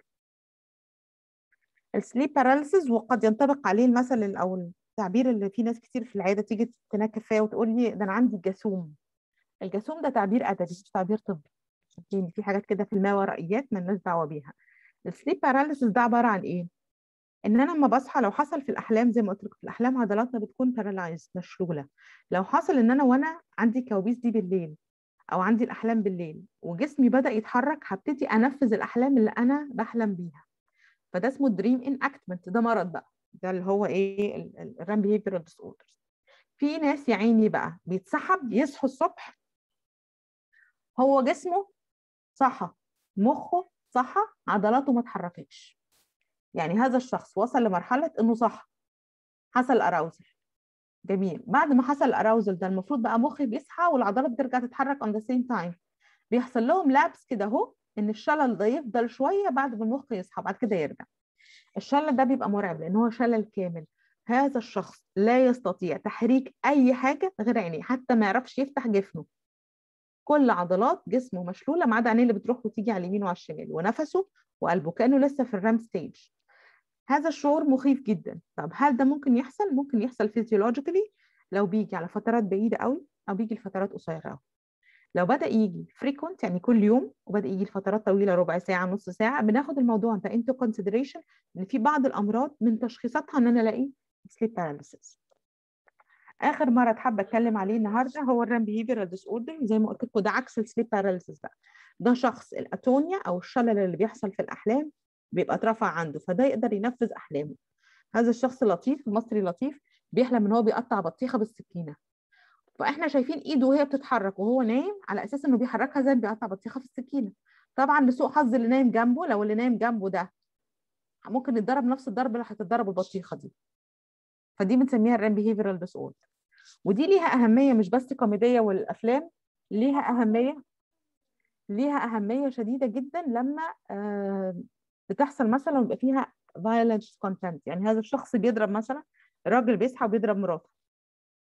السليب باراليسيس وقد ينطبق عليه المثل او التعبير اللي في ناس كتير في العياده تيجي تنكف فيا وتقول لي ده انا عندي جاسوم الجاسوم ده تعبير ادبي مش تعبير طبي يعني في حاجات كده في الماورائيات مالناش دعوه بيها السليب باراليسيس ده عباره عن ايه ان انا لما بصحى لو حصل في الاحلام زي ما قلت لك في الاحلام عضلاتنا بتكون بارالايز مشلوله لو حصل ان انا وانا عندي كوابيس دي بالليل او عندي الاحلام بالليل وجسمي بدا يتحرك هبتدي انفذ الاحلام اللي انا بحلم بيها فده اسمه دريم ان اكتمنت ده مرض بقى ده اللي هو ايه الرام بيهيفيرال ديس اوردرز في ناس يا عيني بقى بيتسحب يصحوا الصبح هو جسمه صحى مخه صحى عضلاته ما اتحركتش يعني هذا الشخص وصل لمرحله انه صح حصل اراوزل جميل بعد ما حصل الاراوزل ده المفروض بقى مخي بيصحى والعضلات بترجع تتحرك on the same time بيحصل لهم لابس كده اهو ان الشلل ده يفضل شويه بعد ما المخ يصحى بعد كده يرجع الشلل ده بيبقى مرعب لان هو شلل كامل هذا الشخص لا يستطيع تحريك اي حاجه غير عينيه حتى ما يعرفش يفتح جفنه كل عضلات جسمه مشلوله ما عدا عينيه اللي بتروح وتيجي على اليمين وعلى الشمال ونفسه وقلبه كانه لسه في الرام ستيج هذا الشعور مخيف جدا طب هل ده ممكن يحصل ممكن يحصل فيزيولوجيكالي لو بيجي على فترات بعيده قوي او بيجي لفترات قصيره قوي لو بدا يجي فريكونت يعني كل يوم وبدا يجي لفترات طويله ربع ساعه نص ساعه بناخد الموضوع ده انتو كونسيدريشن ان في بعض الامراض من تشخيصاتها ان انا الاقي سليب باراليسيس اخر مرض حابه اتكلم عليه النهارده هو الرام بيهيفيرال ديس اوردر زي ما قلت لكم ده عكس السليب باراليسيس بقى ده شخص الاتونيا او الشلل اللي بيحصل في الاحلام بيبقى اترفع عنده فده يقدر ينفذ احلامه هذا الشخص لطيف المصري لطيف بيحلم ان هو بيقطع بطيخه بالسكينه فاحنا شايفين ايده وهي بتتحرك وهو نايم على اساس انه بيحركها زي ما بيقطع بطيخه في السكينه طبعا لسوء حظ اللي نايم جنبه لو اللي نايم جنبه ده ممكن يتضرب نفس الضرب اللي هتتضرب البطيخه دي فدي بنسميها الرام بيهيفيرال ديس اوردر ودي ليها اهميه مش بس كوميديه والافلام ليها اهميه ليها اهميه شديده جدا لما آه بتحصل مثلا ويبقى فيها violence content يعني هذا الشخص بيضرب مثلا الراجل بيصحى وبيضرب مراته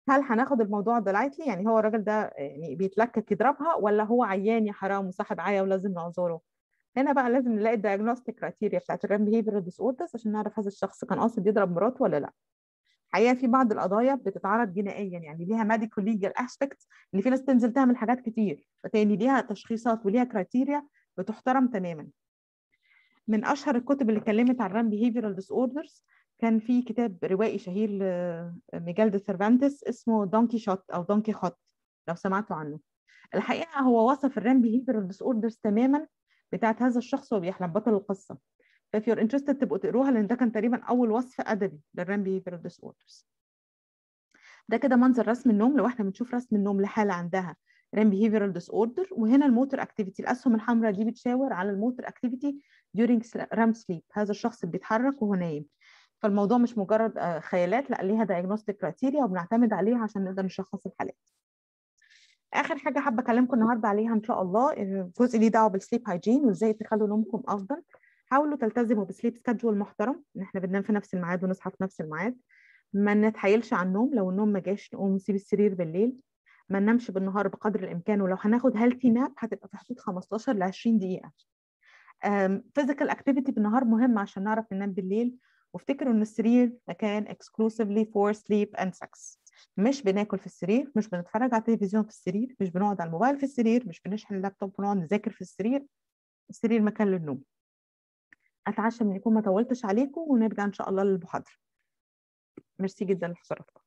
هل هناخد الموضوع ده لايتلي يعني هو الراجل ده يعني بيتلكك يضربها ولا هو عيان يا حرام وصاحب عيا ولازم نعذره هنا بقى لازم نلاقي الدايجنوستيك كرايتيريا بتاعت الرام بيهيفيرال ديس اوردرز عشان نعرف هذا الشخص كان قاصد يضرب مراته ولا لا حقيقه في بعض القضايا بتتعرض جنائيا يعني ليها ميديكال ليجال اسبكت اللي في ناس تنزل تعمل حاجات كتير فتاني ليها تشخيصات وليها كرايتيريا بتحترم تماما من اشهر الكتب اللي اتكلمت عن الرام بيهيفيرال ديس اوردرز كان في كتاب روائي شهير لميجال دي سيرفانتس اسمه دونكي شوت او دونكي خوت لو سمعتوا عنه الحقيقه هو وصف الرام بيهيفيرال ديس اوردرز تماما بتاعت هذا الشخص وهو بيحلم بطل القصه فif you're interested تبقوا تقروها لان ده كان تقريبا اول وصف ادبي للرام بيهيفيرال ديس اوردرز ده كده منظر رسم النوم لو احنا بنشوف رسم النوم لحاله عندها رام بيهيفيرال ديس اوردر وهنا الموتور اكتيفيتي الاسهم الحمراء دي بتشاور على الموتور اكتيفيتي during REM sleep هذا الشخص بيتحرك وهو نايم فالموضوع مش مجرد خيالات لا ليها diagnostic كرايتيريا وبنعتمد عليها عشان نقدر نشخص الحالات اخر حاجه حابه اكلمكم النهارده عليها ان شاء الله جزء ليه دعوه بالسليب هايجين وازاي تخلوا نومكم افضل حاولوا تلتزموا بسليب سكادجول محترم ان احنا بننام في نفس الميعاد ونصحى في نفس الميعاد ما نتحايلش على النوم لو النوم ما جاش نقوم نسيب السرير بالليل ما ننامش بالنهار بقدر الامكان ولو هناخد هيلثي ناب هتبقى في حدود 15 ل 20 دقيقه فيزيكال اكتيفيتي بالنهار مهم عشان نعرف ننام بالليل وافتكروا ان السرير مكان exclusively for sleep and sex مش بناكل في السرير مش بنتفرج على التلفزيون في السرير مش بنقعد على الموبايل في السرير مش بنشحن اللابتوب ونقعد نذاكر في السرير السرير مكان للنوم اتعشى ان يكون ما طولتش عليكم ونرجع ان شاء الله للمحاضره ميرسي جدا لحضراتكم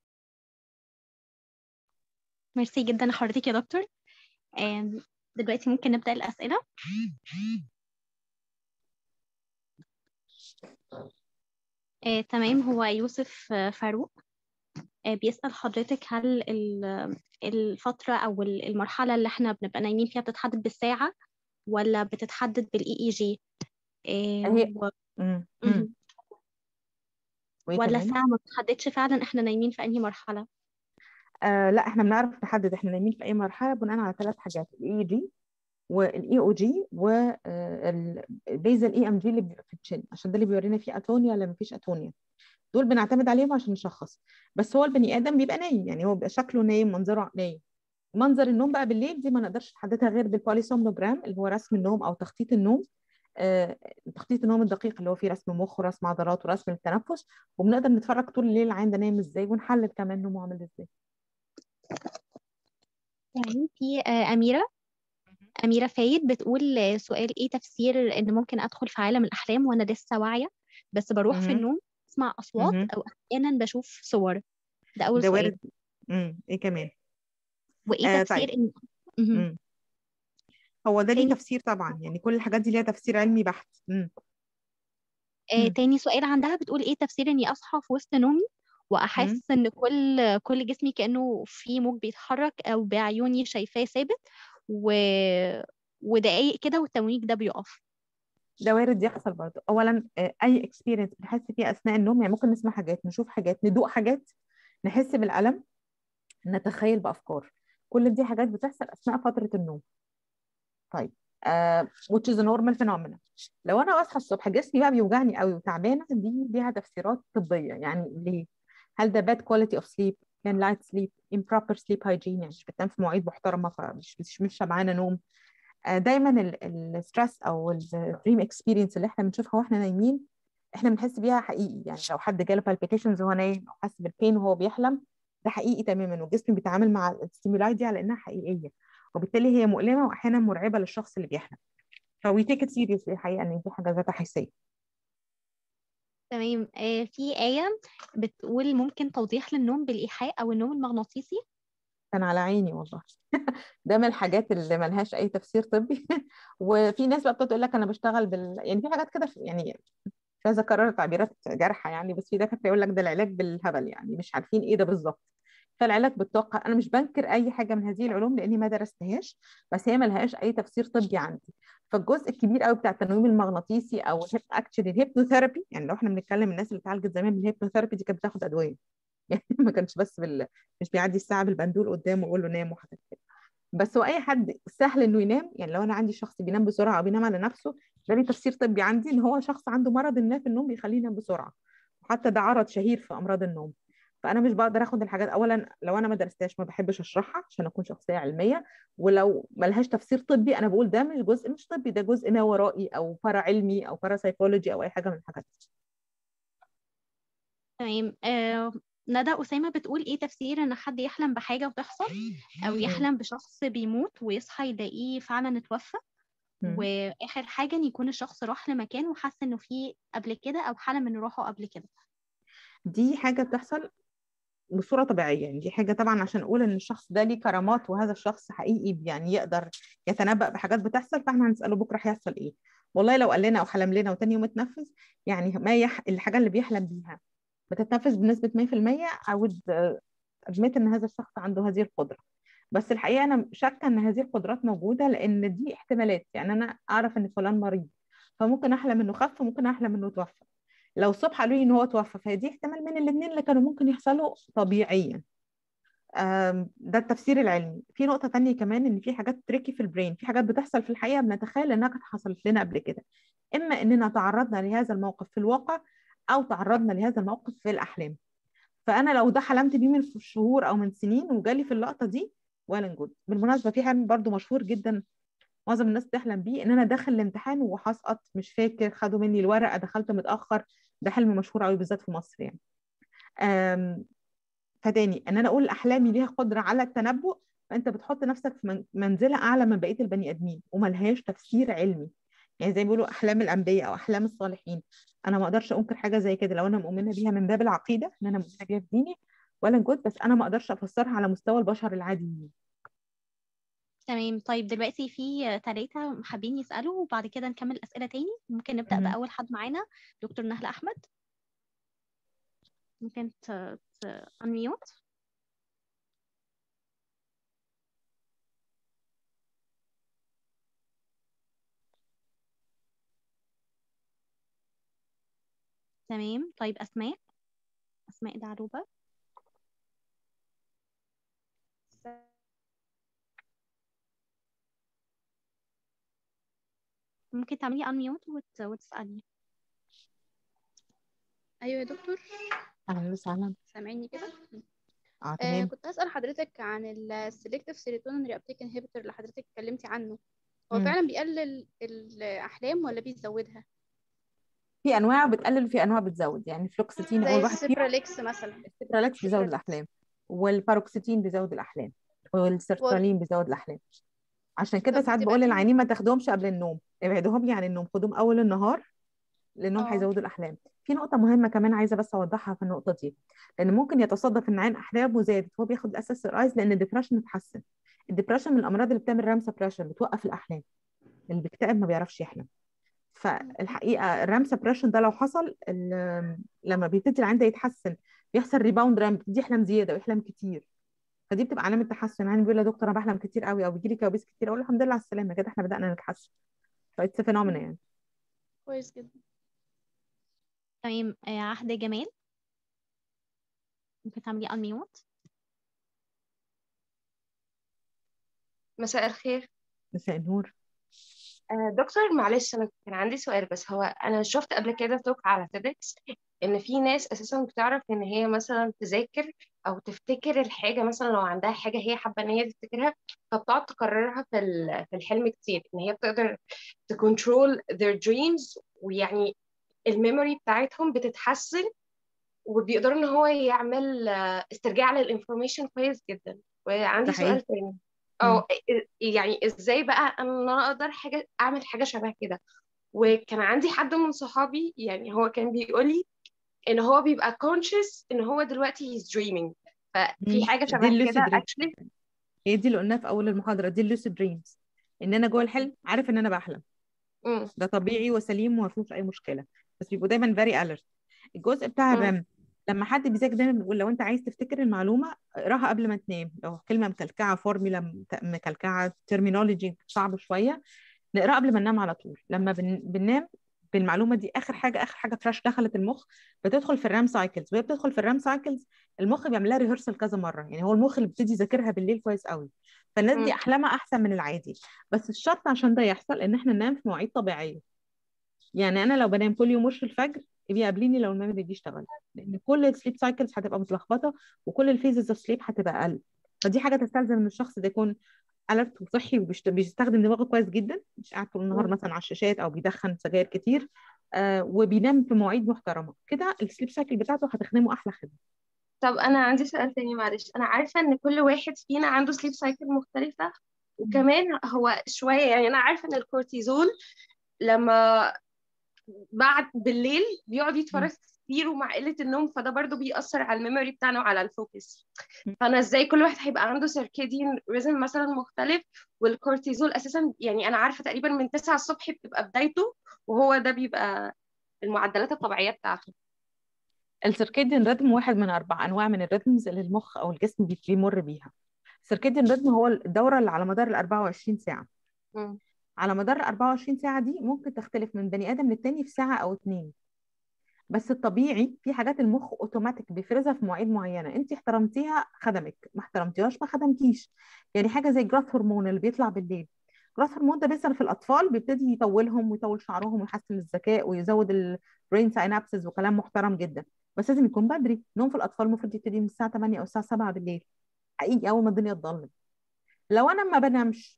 ميرسي جدا لحضرتك يا دكتور دلوقتي ممكن نبدأ الأسئلة آه، تمام هو يوسف فاروق آه، بيسأل حضرتك هل الفترة أو المرحلة اللي احنا بنبقى نايمين فيها بتتحدد بالساعة ولا بتتحدد بالاي اي جي هي ولا ساعة ما بتحددش فعلا احنا نايمين في أنهي مرحلة آه لا احنا بنعرف نحدد احنا نايمين في اي مرحله بناء على ثلاث حاجات الاي جي والاي او جي والبيزل اي ام جي اللي بيبقى في التشن عشان ده اللي بيورينا فيه اتونيا ولا مفيش اتونيا دول بنعتمد عليهم عشان نشخص بس هو البني ادم بيبقى نايم يعني هو بيبقى شكله نايم منظره نايم منظر النوم بقى بالليل دي ما نقدرش نحددها غير بالبوليسومنوجرام اللي هو رسم النوم او تخطيط النوم آه تخطيط النوم الدقيق اللي هو فيه رسم مخ ورسم عضلات ورسم التنفس وبنقدر نتفرج طول الليل العين ده نايم ازاي ونحلل كمان نومه عامل ازاي يعني في آه أميرة أميرة فايد بتقول سؤال إيه تفسير إن ممكن أدخل في عالم الأحلام وأنا لسه واعية بس بروح في النوم أسمع أصوات أو أحيانا بشوف صور ده أول ده سؤال وارد امم ايه كمان وإيه آه تفسير طيب إن مهم. امم هو ده ليه تاني تفسير طبعا يعني كل الحاجات دي ليها تفسير علمي بحت امم آه امم تاني سؤال عندها بتقول إيه تفسير إني أصحى في وسط نومي امم وأحس إن كل كل جسمي كأنه في موج بيتحرك أو بعيوني شايفاه ثابت و... ودقايق كده والتمويج ده بيقف ده وارد يحصل برضه اولا آه، اي اكسبيرينس بنحس فيها اثناء النوم يعني ممكن نسمع حاجات نشوف حاجات ندوق حاجات نحس بالالم نتخيل بافكار كل دي حاجات بتحصل اثناء فتره النوم طيب uh, which is a normal phenomenon لو انا اصحى الصبح جسمي بقى بيوجعني قوي وتعبانه دي ليها تفسيرات طبيه يعني ليه هل ده bad quality of sleep كان light sleep improper sleep hygiene يعني مش بتنام في مواعيد محترمه فمش مش مش شبعانه نوم آه، دايما الستريس او الدريم اكسبيرينس اللي احنا بنشوفها واحنا نايمين احنا بنحس بيها حقيقي يعني لو حد جاله بالبيتيشنز وهو نايم او حس بالبين وهو بيحلم ده حقيقي تماما والجسم بيتعامل مع الستيمولاي دي على انها حقيقيه وبالتالي هي مؤلمه واحيانا مرعبه للشخص اللي بيحلم فوي تيك ات سيريسلي الحقيقه ان دي حاجه ذات حساسيه تمام آه في آية بتقول ممكن توضيح للنوم بالإيحاء أو النوم المغناطيسي كان على عيني والله ده من الحاجات اللي ملهاش اي تفسير طبي وفي ناس بقى بتقول لك انا بشتغل بال يعني في حاجات كده في- يعني مش عايزه اكرر تعبيرات جارحه يعني بس في دكاتره يقول لك ده العلاج بالهبل يعني مش عارفين ايه ده بالظبط فالعلاج بالطاقه انا مش بنكر اي حاجه من هذه العلوم لاني ما درستهاش بس هي ملهاش اي تفسير طبي عندي فالجزء الكبير قوي بتاع التنويم المغناطيسي او الهيب اكشلي الهيبنوثيرابي يعني لو احنا بنتكلم الناس اللي اتعالجت زمان بالهيبنوثيرابي دي كانت بتاخد ادويه يعني ما كانش بس بال... مش بيعدي الساعه بالبندول قدامه ويقول له نام وحاجات كده بس هو اي حد سهل انه ينام يعني لو انا عندي شخص بينام بسرعه او بينام على نفسه ده ليه تفسير طبي عندي ان هو شخص عنده مرض ما في النوم بيخليه ينام بسرعه وحتى ده عرض شهير في امراض النوم فانا مش بقدر اخد الحاجات اولا لو انا ما درستهاش ما بحبش اشرحها عشان اكون شخصيه علميه ولو ملهاش تفسير طبي انا بقول ده مش جزء مش طبي ده جزء ما ورائي او بارا علمي او بارا سايكولوجي او اي حاجه من الحاجات دي تمام آه، ندى أسامة بتقول إيه تفسير إن حد يحلم بحاجة وتحصل أو يحلم بشخص بيموت ويصحى يلاقيه فعلا اتوفى مم. وآخر حاجة إن يكون الشخص راح لمكان وحس إنه فيه قبل كده أو حلم إنه راحوا قبل كده دي حاجه بتحصل بصوره طبيعيه يعني دي حاجه طبعا عشان اقول ان الشخص ده ليه كرامات وهذا الشخص حقيقي يعني يقدر يتنبأ بحاجات بتحصل فاحنا هنساله بكره هيحصل ايه والله لو قال لنا او حلم لنا وتاني يوم اتنفذ يعني ما يح... الحاجه اللي بيحلم بيها بتتنفذ بنسبه 100% او ادمت ان هذا الشخص عنده هذه القدره بس الحقيقه انا شاكه ان هذه القدرات موجوده لان دي احتمالات يعني انا اعرف ان فلان مريض فممكن احلم انه خف وممكن احلم انه توفى لو الصبح قالوا لي ان هو توفى فهي دي احتمال من الاثنين اللي كانوا ممكن يحصلوا طبيعيا آم، ده التفسير العلمي في نقطة تانية كمان ان في حاجات تريكي في البرين في حاجات بتحصل في الحقيقة بنتخيل انها كانت حصلت لنا قبل كده اما اننا تعرضنا لهذا الموقف في الواقع او تعرضنا لهذا الموقف في الاحلام فانا لو ده حلمت بيه من شهور او من سنين وجالي في اللقطة دي ولا نجود بالمناسبة في حلم برضو مشهور جدا معظم الناس بتحلم بيه ان انا داخل الامتحان وهسقط مش فاكر خدوا مني الورقة دخلت متأخر ده حلم مشهور قوي بالذات في مصر يعني آم، فتاني ان انا اقول احلامي ليها قدره على التنبؤ فانت بتحط نفسك في من- منزله اعلى من بقيه البني ادمين وملهاش تفسير علمي يعني زي ما بيقولوا احلام الانبياء او احلام الصالحين انا ما اقدرش انكر حاجه زي كده لو انا مؤمنه بيها من باب العقيده ان انا مؤمنه بيها في ديني ولا جود بس انا ما اقدرش افسرها على مستوى البشر العاديين تمام طيب دلوقتي في ثلاثة حابين يسألوا وبعد كده نكمل أسئلة تاني ممكن نبدأ مهم. بأول حد معانا دكتور نهلة أحمد ممكن ت... ت... unmute تمام طيب أسماء أسماء دعروبة ممكن تعملي unmute وت... وتسألي ايوه يا دكتور اهلا وسهلا سامعيني كده اه آه تمام كنت هسأل حضرتك عن السلكتيف سيروتونين ريابتيك انهبيتور اللي حضرتك اتكلمتي عنه هو مم. فعلا بيقلل الأحلام ولا بيزودها في انواع بتقلل وفي انواع بتزود يعني فلوكسيتين زي اول واحد فيهم السيبراليكس مثلا السيبرالكس بيزود الاحلام والباروكسيتين بيزود الاحلام والسيرترالين بيزود الاحلام عشان كده طب ساعات بتبقى بقول دي للعيانين ما تاخدهمش قبل النوم ابعدوهم لي عن النوم خدوهم اول النهار لانهم اه هيزودوا الاحلام في نقطه مهمه كمان عايزه بس اوضحها في النقطه دي لان ممكن يتصادف ان عين احلامه زادت وهو بياخد الاساس ايز لان الدبريشن اتحسن الدبريشن من الامراض اللي بتعمل رام سبريشن بتوقف الاحلام اللي بيكتئب ما بيعرفش يحلم فالحقيقه الرام سبريشن ده لو حصل ال- لما بيبتدي العين ده يتحسن بيحصل ريباوند رام بيبتدي يحلم زياده ويحلم كتير فدي بتبقى علامه تحسن يعني بيقول يا دكتور انا بحلم كتير قوي او بيجي لي كوابيس كتير اقول له الحمد لله على السلامه كده احنا بدانا نتحسن فايتس فينومينا يعني كويس جدا تمام آه، عهد جمال ممكن تعملي unmute مساء الخير مساء النور آه، دكتور معلش انا كان عندي سؤال بس هو انا شفت قبل كده توك على تيدكس ان في ناس اساسا بتعرف ان هي مثلا تذاكر او تفتكر الحاجه مثلا لو عندها حاجه هي حابه ان هي تفتكرها فبتقعد تكررها في ال- في الحلم كتير ان هي بتقدر تكنترول their dreams ويعني الميموري بتاعتهم بتتحسن وبيقدروا ان هو يعمل آه، استرجاع للانفورميشن كويس جدا وعندي ده حقيقي سؤال تاني مم. او يعني ازاي بقى انا اقدر حاجه اعمل حاجه شبه كده وكان عندي حد من صحابي يعني هو كان بيقول لي ان هو بيبقى conscious ان هو دلوقتي he's dreaming ففي مم. حاجه دي شبه اللوسيد كده دريم actually هي دي اللي قلناها في اول المحاضره دي اللوسيد دريمز ان انا جوه الحلم عارف ان انا بحلم امم ده طبيعي وسليم وما فيهوش اي مشكله بس بيبقوا دايما فيري اليرت الجزء بتاع امم الرم لما حد بيذاكر دايما بنقول لو انت عايز تفتكر المعلومه اقراها قبل ما تنام لو كلمه مكلكعه فورمولا مت- مكلكعه ترمينولوجي صعب شويه نقراها قبل ما ننام على طول لما بن... بننام بالمعلومه دي اخر حاجه اخر حاجه فريش دخلت المخ بتدخل في الرام سايكلز وهي بتدخل في الرام سايكلز المخ بيعمل لها ريهرسل كذا مره يعني هو المخ اللي بيبتدي يذاكرها بالليل كويس قوي فالناس دي امم احلامها احسن من العادي بس الشرط عشان ده يحصل ان احنا ننام في مواعيد طبيعيه يعني انا لو بنام كل يوم وش الفجر يبقى قابليني لو الميموري دي اشتغلت لان كل السليب سايكلز هتبقى متلخبطه وكل الفيزز اوف سليب هتبقى اقل فدي حاجه تستلزم ان الشخص ده يكون الرت وصحي وبيستخدم دماغه كويس جدا مش قاعد طول النهار مم. مثلا على الشاشات او بيدخن سجاير كتير آه وبينام في مواعيد محترمه كده السليب سايكل بتاعته هتخدمه احلى خدمه طب انا عندي سؤال تاني معلش انا عارفه ان كل واحد فينا عنده سليب سايكل مختلفه وكمان هو شويه يعني انا عارفه ان الكورتيزول لما بعد بالليل بيقعد يتفرج كتير ومع قله النوم فده برضو بيأثر على الميموري بتاعنا وعلى الفوكس مم. فانا ازاي كل واحد هيبقى عنده سيركيديان ريزم مثلا مختلف والكورتيزول اساسا يعني انا عارفه تقريبا من 9 الصبح بتبقى بدايته وهو ده بيبقى المعدلات الطبيعيه بتاعته السيركيديان ريتم واحد من اربع انواع من الريتمز اللي المخ او الجسم بي- بيمر بيها السيركيديان ريتم هو الدوره اللي على مدار ال 24 ساعه مم. على مدار ال 24 ساعه دي ممكن تختلف من بني ادم للتاني في ساعه او اتنين بس الطبيعي في حاجات المخ اوتوماتيك بيفرزها في مواعيد معينه انت احترمتيها خدمك ما احترمتيهاش ما خدمكيش يعني حاجه زي جراث هرمون اللي بيطلع بالليل جراث هرمون ده بيظهر في الاطفال بيبتدي يطولهم ويطول شعرهم ويحسن الذكاء ويزود البرين ساينابسز وكلام محترم جدا بس لازم يكون بدري نوم في الاطفال المفروض يبتدي من الساعه 8 او الساعه 7 بالليل حقيقي اول ما الدنيا تضلم لو انا ما بنامش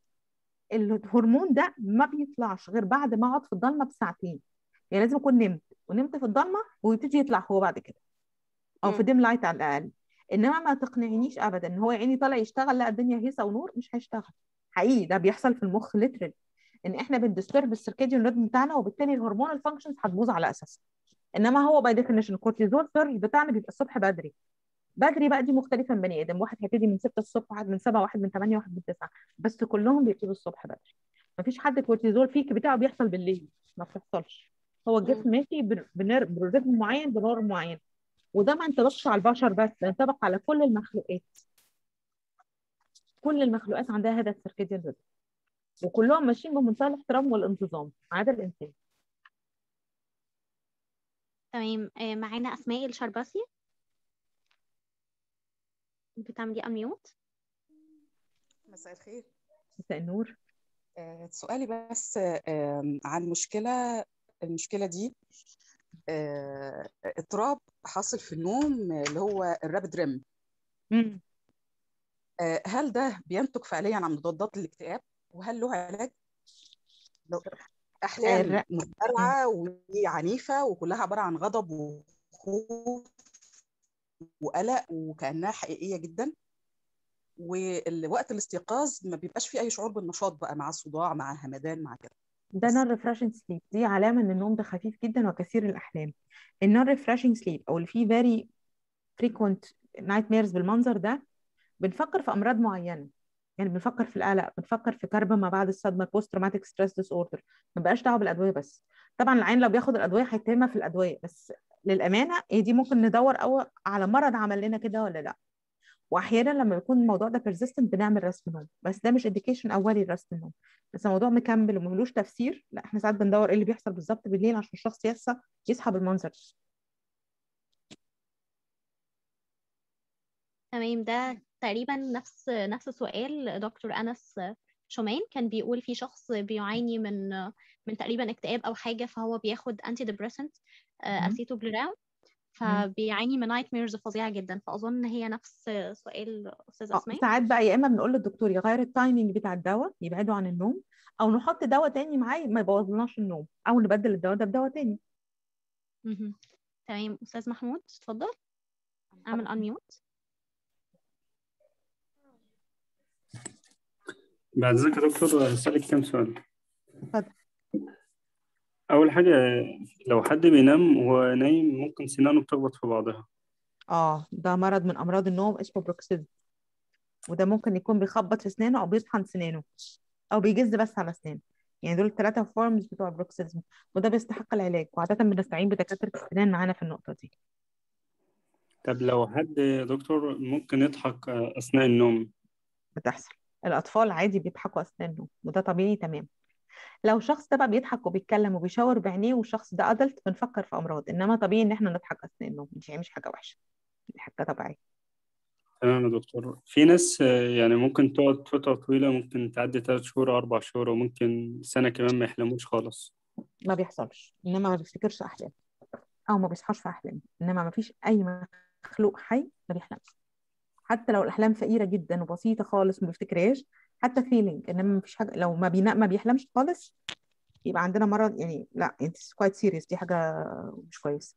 الهرمون ده ما بيطلعش غير بعد ما اقعد في الضلمه بساعتين يعني لازم اكون نمت ونمت في الضلمه ويبتدي يطلع هو بعد كده او في مم. ديم لايت على الاقل انما ما تقنعنيش ابدا ان هو يا عيني طالع يشتغل لا الدنيا هيصه ونور مش هيشتغل حقيقي ده بيحصل في المخ ليترال ان احنا بندسترب السيركاديان ريتم بتاعنا وبالتالي الهرمون الفانكشنز هتبوظ على اساسه انما هو باي ديفينيشن الكورتيزول سيرج بتاعنا بيبقى الصبح بدري بدري بقى دي مختلفه من بني ادم واحد هيبتدي من 6 الصبح واحد من 7 واحد من 8 واحد من 9 بس كلهم بيبتدوا الصبح بدري مفيش حد الكورتيزول بيك بتاعه بيحصل بالليل ما بتحصلش هو الجسم ماشي بر- بنر- برتم معين بنورم معين وده ما ينطبقش على البشر بس ده ينطبق على كل المخلوقات كل المخلوقات عندها هذا السيركيديان ريتم وكلهم ماشيين بمنتهى الاحترام والانتظام ما عدا الانسان تمام آه، معانا أسماء الشرباسي بتعملي أميوت مساء الخير مساء النور آه، سؤالي بس آه، عن مشكلة المشكلة دي آه، اضطراب حاصل في النوم آه، اللي هو الرابد ريم مم. هل ده بينتج فعليا عن مضادات الاكتئاب وهل له علاج؟ لو أحلام الر- متسارعة وعنيفة وكلها عبارة عن غضب وخوف وقلق وكأنها حقيقية جدا ووقت الاستيقاظ ما بيبقاش فيه أي شعور بالنشاط بقى مع صداع مع همدان مع كده ده بس نون ريفرشنج سليب دي علامه ان النوم ده خفيف جدا وكثير الاحلام النون ريفرشنج سليب او اللي فيه فيري فريكوينت نايت ميرز بالمنظر ده بنفكر في امراض معينه يعني بنفكر في القلق بنفكر في كرب ما بعد الصدمه بوست تروماتيك ستريس ديس اوردر ما بقاش دعوه بالادويه بس طبعا العين لو بياخد الادويه هيتهمها في الادويه بس للامانه هي دي ممكن ندور أو على مرض عمل لنا كده ولا لا واحيانا لما يكون الموضوع ده بيرزيستنت بنعمل رسم نوم بس ده مش انديكيشن اولي لرسم النوم بس الموضوع مكمل وملوش تفسير لا احنا ساعات بندور ايه اللي بيحصل بالظبط بالليل عشان الشخص يصحى يصحى بالمنظر ده. تمام ده تقريبا نفس نفس سؤال دكتور أنس شومان كان بيقول في شخص بيعاني من من تقريبا اكتئاب أو حاجة فهو بياخد أنتي ديبريسنت مهم. أسيتوبليرام مم. فبيعاني من نايت ميرز فظيعة جدا فأظن هي نفس سؤال أستاذة اه أسماء ساعات بقى يا اما بنقول للدكتور يغير التايمنج بتاع الدواء يبعدوا عن النوم او نحط دواء تاني معاه ما يبوظلناش النوم او نبدل الدواء ده بدواء تاني مهم. تمام أستاذ محمود اتفضل اعمل أنميوت بعد ذلك يا دكتور هسألك كام سؤال اتفضل أول حاجة لو حد بينام وهو نايم ممكن سنانه بتخبط في بعضها اه ده مرض من امراض النوم اسمه بروكسيزم وده ممكن يكون بيخبط في اسنانه او بيطحن سنانه او بيجز بس على اسنانه يعني دول الثلاثه فورمز بتوع البروكسيزم وده بيستحق العلاج وعاده بنستعين بدكاتره السنان معانا في النقطه دي طب لو حد يا دكتور ممكن يضحك أثناء النوم بتحصل الاطفال عادي بيضحكوا اثناء النوم وده طبيعي تمام لو شخص ده بقى بيضحك وبيتكلم وبيشاور بعينيه والشخص ده ادلت بنفكر في امراض انما طبيعي ان احنا نضحك اثناء النوم دي مش حاجه وحشه دي حاجه طبيعيه تمام يا دكتور في ناس آه، يعني ممكن تقعد فترة طويلة ممكن تعدي ثلاث شهور أو أربع شهور وممكن سنة كمان ما يحلموش خالص ما بيحصلش انما ما بيفتكرش احلام او ما بيصحاش في احلام انما ما فيش اي مخلوق حي ما بيحلمش حتى لو الاحلام فقيره جدا وبسيطه خالص ما بيفتكرهاش حتى فيلينج انما ما فيش حاجه لو ما بينا ما بيحلمش خالص يبقى عندنا مرض يعني لا اتس كويت سيريس دي حاجه مش كويسه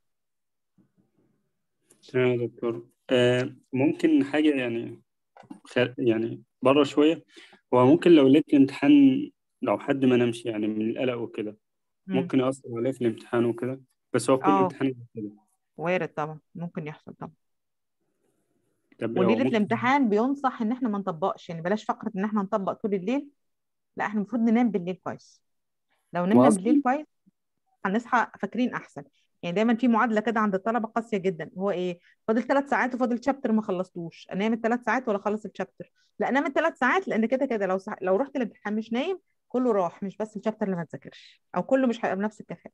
تمام يا دكتور آه ممكن حاجة يعني خ... يعني بره شوية هو ممكن لو لقيت الامتحان لو حد ما نامش يعني من القلق وكده مم. ممكن يأثر عليه في الامتحان وكده بس هو كل اه امتحان يبقى كده وارد طبعا ممكن يحصل طبعا طب هو وليله ممكن الامتحان بينصح ان احنا ما نطبقش يعني بلاش فقره ان احنا نطبق طول الليل لا احنا المفروض ننام بالليل كويس لو نمنا وأصلا بالليل كويس هنصحى فاكرين احسن يعني دايما في معادله كده عند الطلبه قاسيه جدا هو ايه فاضل ثلاث ساعات وفاضل شابتر ما خلصتوش انام الثلاث ساعات ولا اخلص الشابتر لا انام الثلاث ساعات لان كده كده لو سع... لو رحت الامتحان مش نايم كله راح مش بس الشابتر اللي ما تذاكرش او كله مش هيبقى بنفس الكفاءه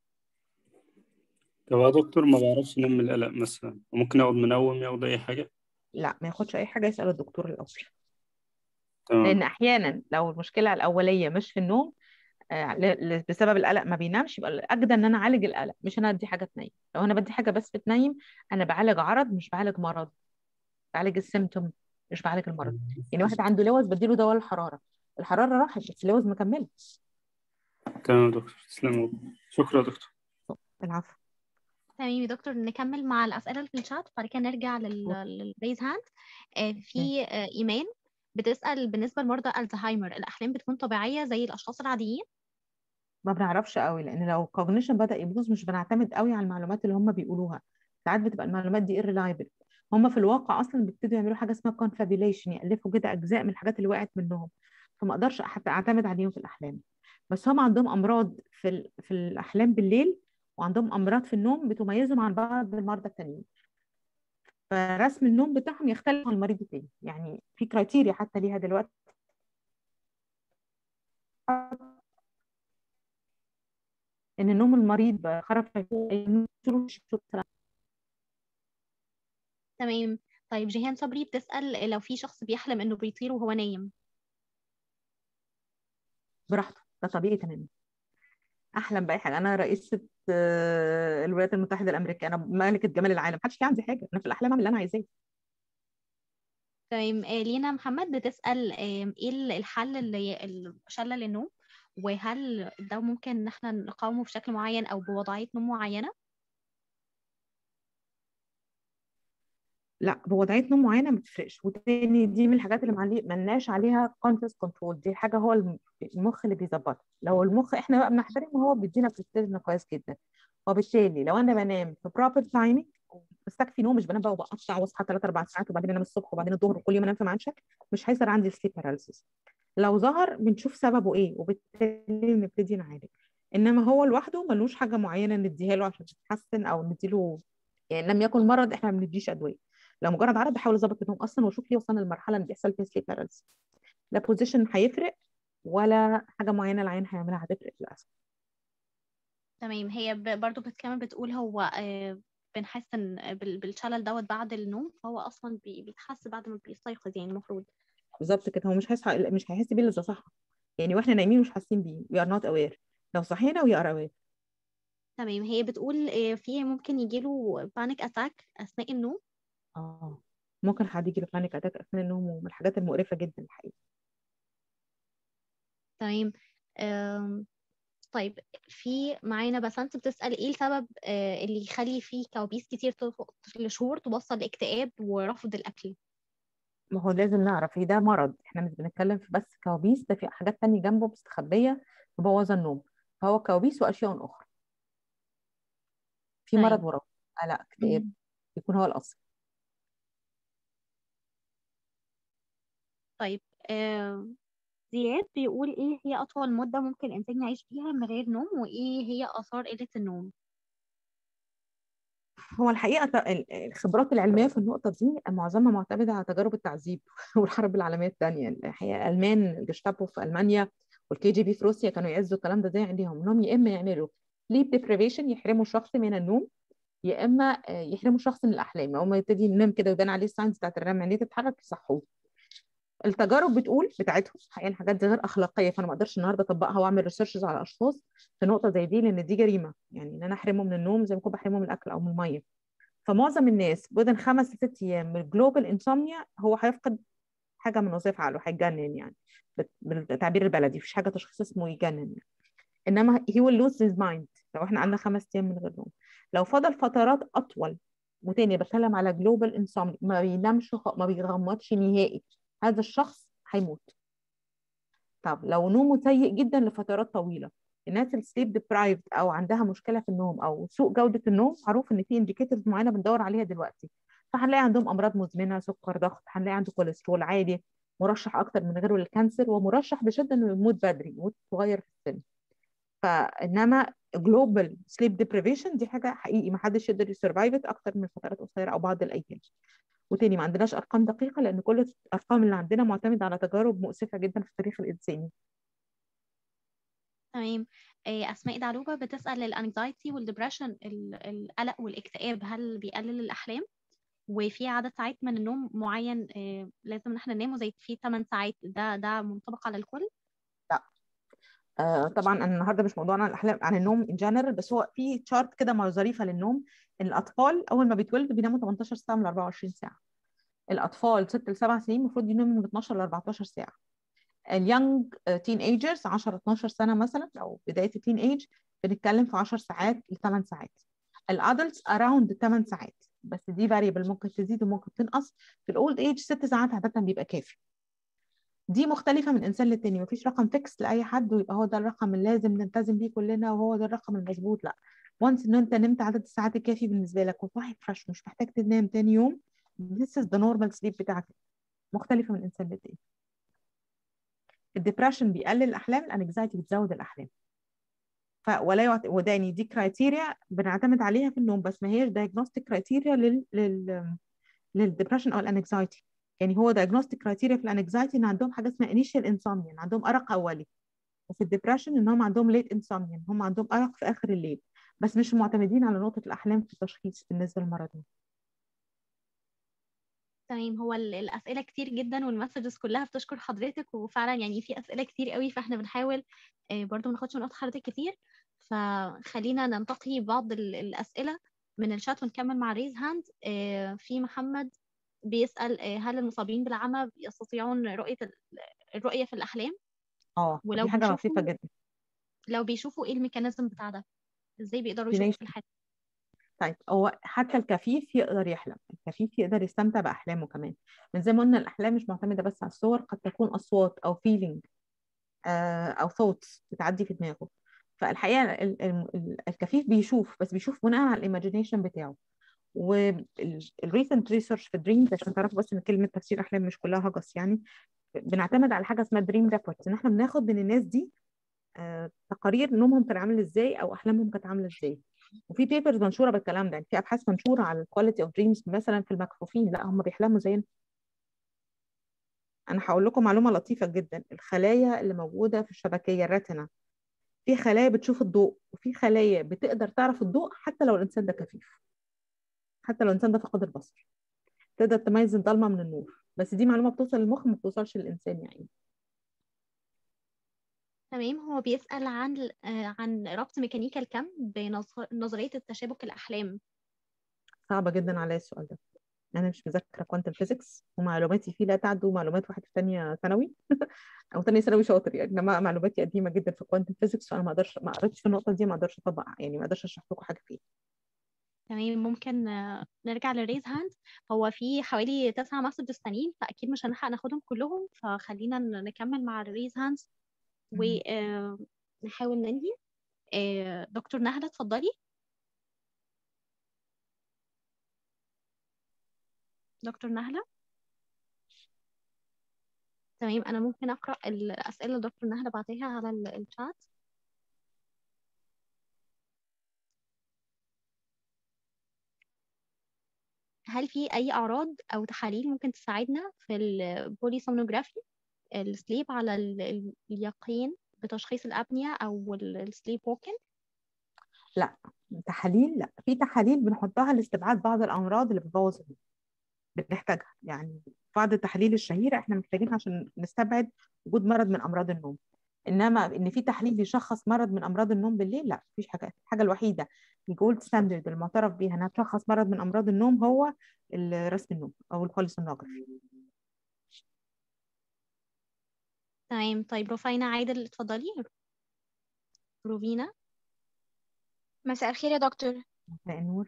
طب يا دكتور ما بعرفش انام من القلق مثلا ممكن اقعد منوم ياخد اي حاجة لا ما ياخدش اي حاجه يسال الدكتور الاول تمام لان احيانا لو المشكله الاوليه مش في النوم آه، ل- ل- بسبب القلق ما بينامش يبقى الاجدى ان انا اعالج القلق مش انا ادي حاجه تنيم لو انا بدي حاجه بس بتنيم انا بعالج عرض مش بعالج مرض بعالج السيمتوم مش بعالج المرض يعني واحد عنده لوز بديله دواء الحراره الحراره راحت بس اللوز مكمل تمام يا دكتور تسلم يا دكتور. شكرا يا دكتور العفو تمام يا دكتور نكمل مع الأسئلة اللي في الشات بعد كده نرجع للريز هاند في آه، إيمان بتسأل بالنسبة لمرضى الزهايمر الأحلام بتكون طبيعية زي الأشخاص العاديين ما بنعرفش قوي لان لو كوجنيشن بدا يبوظ مش بنعتمد قوي على المعلومات اللي هم بيقولوها ساعات بتبقى المعلومات دي irreliable هم في الواقع اصلا بيبتدوا يعملوا حاجه اسمها confabulation يالفوا كده اجزاء من الحاجات اللي وقعت منهم فما اقدرش حتى اعتمد عليهم في الاحلام بس هم عندهم امراض في ال... في الاحلام بالليل وعندهم امراض في النوم بتميزهم عن بعض المرضى التانيين فرسم النوم بتاعهم يختلف عن المريض التاني يعني في كرايتيريا حتى ليها دلوقتي ان النوم المريض خرف تمام طيب جيهان صبري بتسأل لو في شخص بيحلم إنه بيطير وهو نايم براحته ده طبيعي تماما احلم باي حاجه انا رئيسه آه، الولايات المتحده الامريكيه انا ملكه جمال العالم محدش في عندي حاجه انا في الاحلام اعمل اللي انا عايزاه تمام آه، لينا محمد بتسأل آم، ايه ال- الحل اللي الشلل النوم وهل ده ممكن ان احنا نقاومه بشكل معين او بوضعية نوم معينة لا بوضعيه نوم معينه ما بتفرقش وتاني دي من الحاجات اللي معلي ملناش عليها كونشس كنترول دي حاجه هو الم- المخ اللي بيظبطها لو المخ احنا بقى بنحترمه هو بيدينا برستيجنا كويس جدا وبالتالي لو انا بنام في بروبر تايمينج بستكفي نوم مش بنام بقى وبقطع واصحى 3 4 ساعات وبعدين انام الصبح وبعدين الظهر وكل يوم انام في ميعاد شكل مش هيظهر عندي سليب باراليسيس لو ظهر بنشوف سببه ايه وبالتالي نبتدي نعالج انما هو لوحده ملوش حاجه معينه نديها له عشان يتحسن او نديله يعني لم يكن مرض احنا ما بنديش ادويه لو مجرد عرض بحاول اظبط النوم اصلا واشوف ليه وصلنا للمرحله اللي بيحصل فيها سليب باراليسيس لا بوزيشن هيفرق ولا حاجه معينه العين هيعملها هتفرق للاسف تمام هي ب- برضو بت- كمان بتقول هو آه، بنحسن بال- بالشلل دوت بعد النوم فهو اصلا بي- بيتحس بعد ما بيستيقظ يعني المفروض بالظبط كده هو مش هيصحى مش هيحس بيه الا اذا صحى يعني واحنا نايمين مش حاسين بيه we are not aware لو صحينا we are aware تمام هي بتقول آه، في ممكن يجيله بانيك اتاك اثناء النوم اه ممكن حد يجي له بانيك اتاك اثناء النوم ومن الحاجات المقرفه جدا الحقيقه تمام آم، طيب في معانا بسنت بتسأل ايه السبب آه، اللي يخلي فيه كوابيس كتير تف- لشهور توصل لاكتئاب ورفض الأكل ما هو لازم نعرف ايه ده مرض احنا مش بنتكلم في بس كوابيس ده في حاجات تانية جنبه مستخبيه مبوظه النوم فهو كوابيس واشياء اخرى في مرض طيب وراه قلق اكتئاب مم. يكون هو الاصل طيب آه، زياد بيقول ايه هي أطول مدة ممكن الإنسان يعيش فيها من غير نوم وايه هي آثار قلة النوم هو الحقيقة ت- ال- الخبرات العلمية في النقطة دي معظمها معتمدة على تجارب التعذيب والحرب العالمية الثانية الحقيقة الألمان الجستابو في ألمانيا والكي جي بي في روسيا كانوا يعزوا الكلام ده زي عندهم إنهم يا إما يعملوا sleep deprivation يحرموا الشخص من النوم يا إما آه، يحرموا الشخص من الأحلام أول ما يبتدي ينام كده ويبان عليه الساينز بتاعت الرم عينيه تتحرك يصحوه التجارب بتقول بتاعتهم حقيقة الحاجات دي غير اخلاقيه فانا ما اقدرش النهارده اطبقها واعمل ريسيرشز على اشخاص في نقطه زي دي لان دي جريمه يعني ان انا احرمه من النوم زي ما كنت بحرمه من الاكل او من الميه فمعظم الناس بدن خمس لست ايام من الجلوبال انسومنيا هو هيفقد حاجه من وظائف عقله هيتجنن يعني بت- بالتعبير البلدي مفيش حاجه تشخيص اسمه يجنن يعني. انما he will lose his mind لو احنا قعدنا خمس ايام من غير نوم لو فضل فترات اطول وتاني بتكلم على جلوبال انسومنيا ما بينامش خ- ما بيغمضش نهائي هذا الشخص هيموت طب لو نومه سيء جدا لفترات طويله الناس اللي سليب ديبرايفد او عندها مشكله في النوم او سوء جوده النوم معروف ان في انديكيتورز معينه بندور عليها دلوقتي فهنلاقي عندهم امراض مزمنه سكر ضغط هنلاقي عنده كوليسترول عالي مرشح اكتر من غيره للكانسر ومرشح بشده انه يموت بدري يموت صغير في السن فانما جلوبال سليب ديبريفيشن دي حاجه حقيقي ما حدش يقدر يسرفايف اكتر من فترات قصيره او بعض الايام وتاني ما عندناش ارقام دقيقه لان كل الارقام اللي عندنا معتمده على تجارب مؤسفه جدا في التاريخ الانساني تمام آه، أسماء دعلوبة بتسأل الانكزايتي والدبريشن القلق والاكتئاب هل بيقلل الأحلام وفي عدد ساعات من النوم معين آه، لازم ان احنا ننامه زي في 8 ساعات ده ده منطبق على الكل آه طبعا انا النهارده مش موضوعنا عن الاحلام عن النوم ان جنرال بس هو في تشارت كده مع- ظريفه للنوم ان الاطفال اول ما بيتولدوا بيناموا 18 ساعه من 24 ساعه الاطفال 6 ل 7 سنين المفروض يناموا من 12 ل 14 ساعه اليونج تين ايجرز 10 12 سنه مثلا او بدايه التين ايج بنتكلم في 10 ساعات ل 8 ساعات الادلتس اراوند 8 ساعات بس دي فاريبل ممكن تزيد وممكن تنقص في الاولد ايج 6 ساعات عاده بيبقى كافي دي مختلفة من إنسان للتاني مفيش رقم فيكس لأي حد ويبقى هو ده الرقم اللي لازم نلتزم بيه كلنا وهو ده الرقم المظبوط لا وانس إن أنت نمت عدد الساعات الكافي بالنسبة لك وصاحي فريش مش محتاج تنام تاني يوم this is the normal sleep بتاعك مختلفة من إنسان للتاني الدبريشن بيقلل الأحلام الانكزايتي بتزود الأحلام ف ولا يعت... وده يعني دي كرايتيريا بنعتمد عليها في النوم بس ما هيش diagnostic كرايتيريا لل لل للدبريشن او الانكزايتي يعني هو diagnostic كرايتيريا في الانكزايتي ان عندهم حاجه اسمها initial insomnia ان عندهم ارق اولي وفي الدبريشن ان هم عندهم late insomnia ان هم عندهم ارق في اخر الليل بس مش معتمدين على نقطه الاحلام في التشخيص بالنسبه للمرض ده تمام هو ال- الأسئلة كتير جدا والمسجز كلها بتشكر حضرتك وفعلا يعني في أسئلة كتير قوي فاحنا بنحاول آه، برضو ما ناخدش من وقت حضرتك كتير فخلينا ننتقي بعض ال- الأسئلة من الشات ونكمل مع ريز هاند في محمد بيسأل آه، هل المصابين بالعمى يستطيعون رؤية ال- الرؤية في الأحلام اه ولو دي حاجه بيشوفوا لطيفه جدا لو بيشوفوا ايه الميكانيزم بتاع ده ازاي بيقدروا يشوفوا في Imagination. الحاجة طيب هو حتى الكفيف يقدر يحلم الكفيف يقدر يستمتع بأحلامه كمان من زي ما قلنا الأحلام مش معتمدة بس على الصور قد تكون أصوات أو feeling آه، أو thoughts بتعدي في دماغه فالحقيقة ال- ال- ال- الكفيف بيشوف بس بيشوف بناء على الايماجينيشن بتاعه والريسنت ريسيرش في دريمز عشان تعرفوا بس ان كلمه تفسير احلام مش كلها هجس يعني بنعتمد على حاجه اسمها دريم ريبورتس ان احنا بناخد من الناس دي آه، تقارير نومهم كان عامل ازاي او احلامهم كانت عامله ازاي وفي بيبرز منشوره بالكلام ده يعني في ابحاث منشوره على الكواليتي اوف دريمز مثلا في المكفوفين لا هم بيحلموا زينا انا هقول لكم معلومه لطيفه جدا الخلايا اللي موجوده في الشبكيه الريتنا في خلايا بتشوف الضوء وفي خلايا بتقدر تعرف الضوء حتى لو الانسان ده كفيف حتى لو الانسان ده فقد البصر تقدر تميز الضلمه من النور بس دي معلومه بتوصل للمخ ما بتوصلش للانسان يعني تمام هو بيسأل عن ال- آه، عن ربط ميكانيكا الكم بنظرية التشابك الأحلام صعبه جدا عليا السؤال ده انا مش مذاكره كوانتم فيزيكس ومعلوماتي فيه لا تعدو معلومات واحد في ثانيه ثانوي او ثانيه ثانوي شاطر يعني انما معلوماتي قديمه جدا في كوانتم فيزيكس فانا ما اقدرش ما قريتش في النقطه دي ما اقدرش اطبق يعني ما اقدرش اشرح لكم حاجه فيها تمام ممكن آه، نرجع للريز هاند هو في حوالي تسعة مسجز تانيين فأكيد مش هنلحق ناخدهم كلهم فخلينا ن- نكمل مع الريز هاندز ونحاول ننهي آه، دكتور نهلة اتفضلي دكتور نهلة تمام أنا ممكن أقرأ الأسئلة اللي دكتور نهلة بعتيها على ال- الشات هل في أي أعراض أو تحاليل ممكن تساعدنا في البوليسومنوجرافي السليب على ال- ال- اليقين بتشخيص الأبنية أو السليب ووكن لا تحاليل لا في تحاليل بنحطها لاستبعاد بعض الامراض اللي بتبوظ النوم بنحتاجها يعني بعض التحاليل الشهيره احنا محتاجين عشان نستبعد وجود مرض من امراض النوم انما ان في تحليل يشخص مرض من امراض النوم بالليل لا مفيش حاجه الحاجه الوحيده الجولد ستاندرد المعترف بيها انها تشخص مرض من امراض النوم هو ال- رسم النوم او البوليسونوجرافي تمام طيب رفينا عادل اتفضلي روفينا مساء الخير يا دكتور مساء النور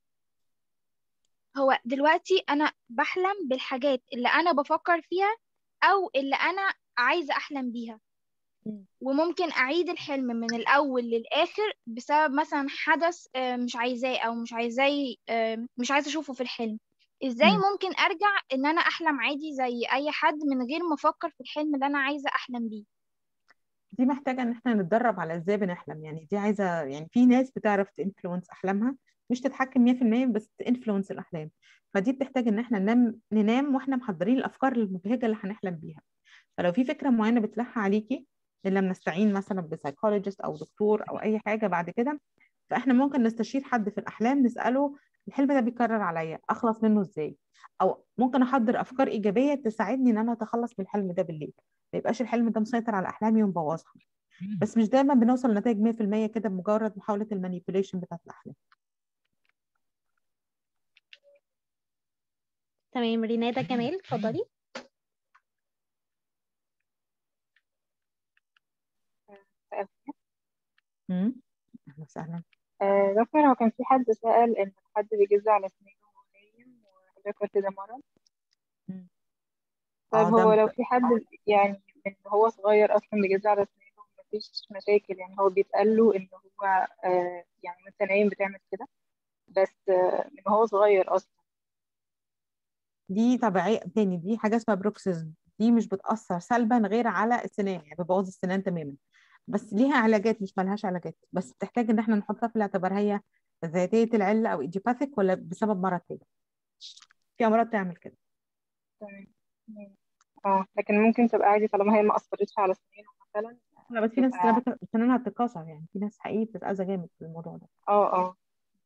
هو دلوقتي انا بحلم بالحاجات اللي انا بفكر فيها او اللي انا عايزه احلم بيها مم. وممكن اعيد الحلم من الاول للاخر بسبب مثلا حدث آه، مش عايزاه او مش عايزاه آه، مش عايزه اشوفه في الحلم ازاي مم. ممكن ارجع ان انا احلم عادي زي اي حد من غير ما افكر في الحلم اللي انا عايزه احلم بيه دي محتاجة إن إحنا نتدرب على إزاي بنحلم يعني دي عايزة يعني في ناس بتعرف تنفلونس أحلامها مش تتحكم 100% بس تنفلونس الأحلام فدي بتحتاج إن إحنا ننام ننام وإحنا محضرين الأفكار المبهجة اللي هنحلم بيها فلو في فكرة معينة بتلح عليكي إن لما نستعين مثلا بسايكولوجيست أو دكتور أو أي حاجة بعد كده فإحنا ممكن نستشير حد في الأحلام نسأله الحلم ده بيكرر عليا أخلص منه إزاي أو ممكن أحضر أفكار إيجابية تساعدني إن أنا أتخلص من الحلم ده بالليل ما يبقاش الحلم ده مسيطر على أحلامي ومبوظها بس مش دايما بنوصل لنتائج 100% كده بمجرد محاولة المانيبيوليشن بتاعت الأحلام تمام رينادا كمال اتفضلي امم أهلا وسهلا آه، دكتور هو كان في حد سأل إن حد بيجز على سنينه وهو نايم وحضرتك قلت ده مرض مم. طيب اه هو ده لو في حد يعني من هو صغير أصلا بيجز على سنينه ومفيش مشاكل يعني هو بيتقال له إن هو آه، يعني وأنت نايم بتعمل كده بس آه، من هو صغير أصلا دي طبيعية تاني دي حاجة اسمها بروكسيزم دي مش بتأثر سلبا غير على السنان يعني بتبوظ السنان تماما بس ليها علاجات مش ملهاش علاجات بس بتحتاج ان احنا نحطها في الاعتبار هي ذاتية العلة او ايديوباثيك ولا بسبب مرض تاني في امراض تعمل كده تمام تمام. اه لكن ممكن تبقى عادي طالما هي ما أثرتش على سنينه مثلا لا بس في ناس تبقى سنانها سنانها بتتكسر يعني في ناس حقيقي بتتأذى جامد في الموضوع ده اه اه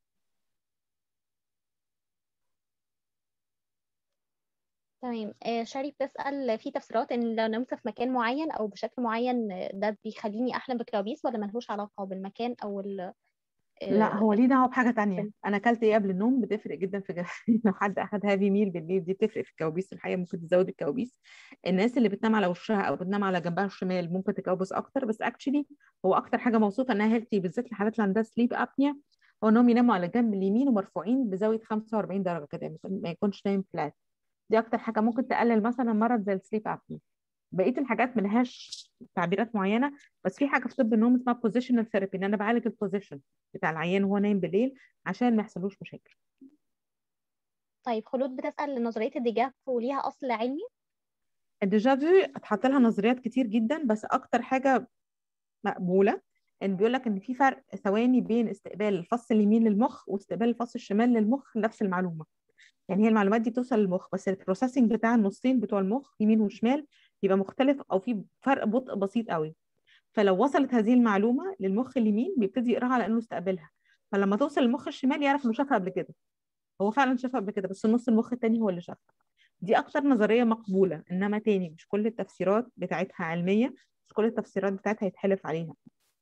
تمام آه شاري بتسأل في تفسيرات ان لو نمت في مكان معين او بشكل معين آه، ده بيخليني احلم بكوابيس ولا ملهوش علاقة بالمكان او ال لا آه، هو ليه دعوه بحاجه تانية بال- انا اكلت ايه قبل النوم بتفرق جدا في جسمي لو حد اخد هافي ميل بالليل دي بتفرق في الكوابيس الحقيقه ممكن تزود الكوابيس الناس اللي بتنام على وشها او بتنام على جنبها الشمال ممكن تكوبس اكتر بس اكشلي هو اكتر حاجه موصوفه انها هيلثي بالذات الحالات اللي عندها سليب ابنيا هو انهم يناموا على الجنب اليمين ومرفوعين بزاويه 45 درجه كده يعني ما يكونش نايم فلات دي اكتر حاجه ممكن تقلل مثلا مرض زي السليب ابنيا بقيه الحاجات ملهاش تعبيرات معينه بس في حاجه في طب النوم اسمها بوزيشنال ثيرابي ان انا بعالج البوزيشن بتاع العيان وهو نايم بالليل عشان ما يحصلوش مشاكل طيب خلود بتسأل نظرية الديجافو ليها أصل علمي الديجافو اتحط لها نظريات كتير جدا بس اكتر حاجه مقبوله ان بيقول لك ان في فرق ثواني بين استقبال الفص اليمين للمخ واستقبال الفص الشمال للمخ لنفس المعلومه يعني هي المعلومات دي بتوصل للمخ بس البروسيسنج بتاع النصين بتوع المخ يمين وشمال بيبقى مختلف او في فرق بطء بسيط قوي فلو وصلت هذه المعلومه للمخ اليمين بيبتدي يقراها على انه استقبلها فلما توصل للمخ الشمال يعرف انه شافها قبل كده هو فعلا شافها قبل كده بس النص المخ التاني هو اللي شافها دي اكتر نظريه مقبوله انما تاني مش كل التفسيرات بتاعتها علميه مش كل التفسيرات بتاعتها يتحلف عليها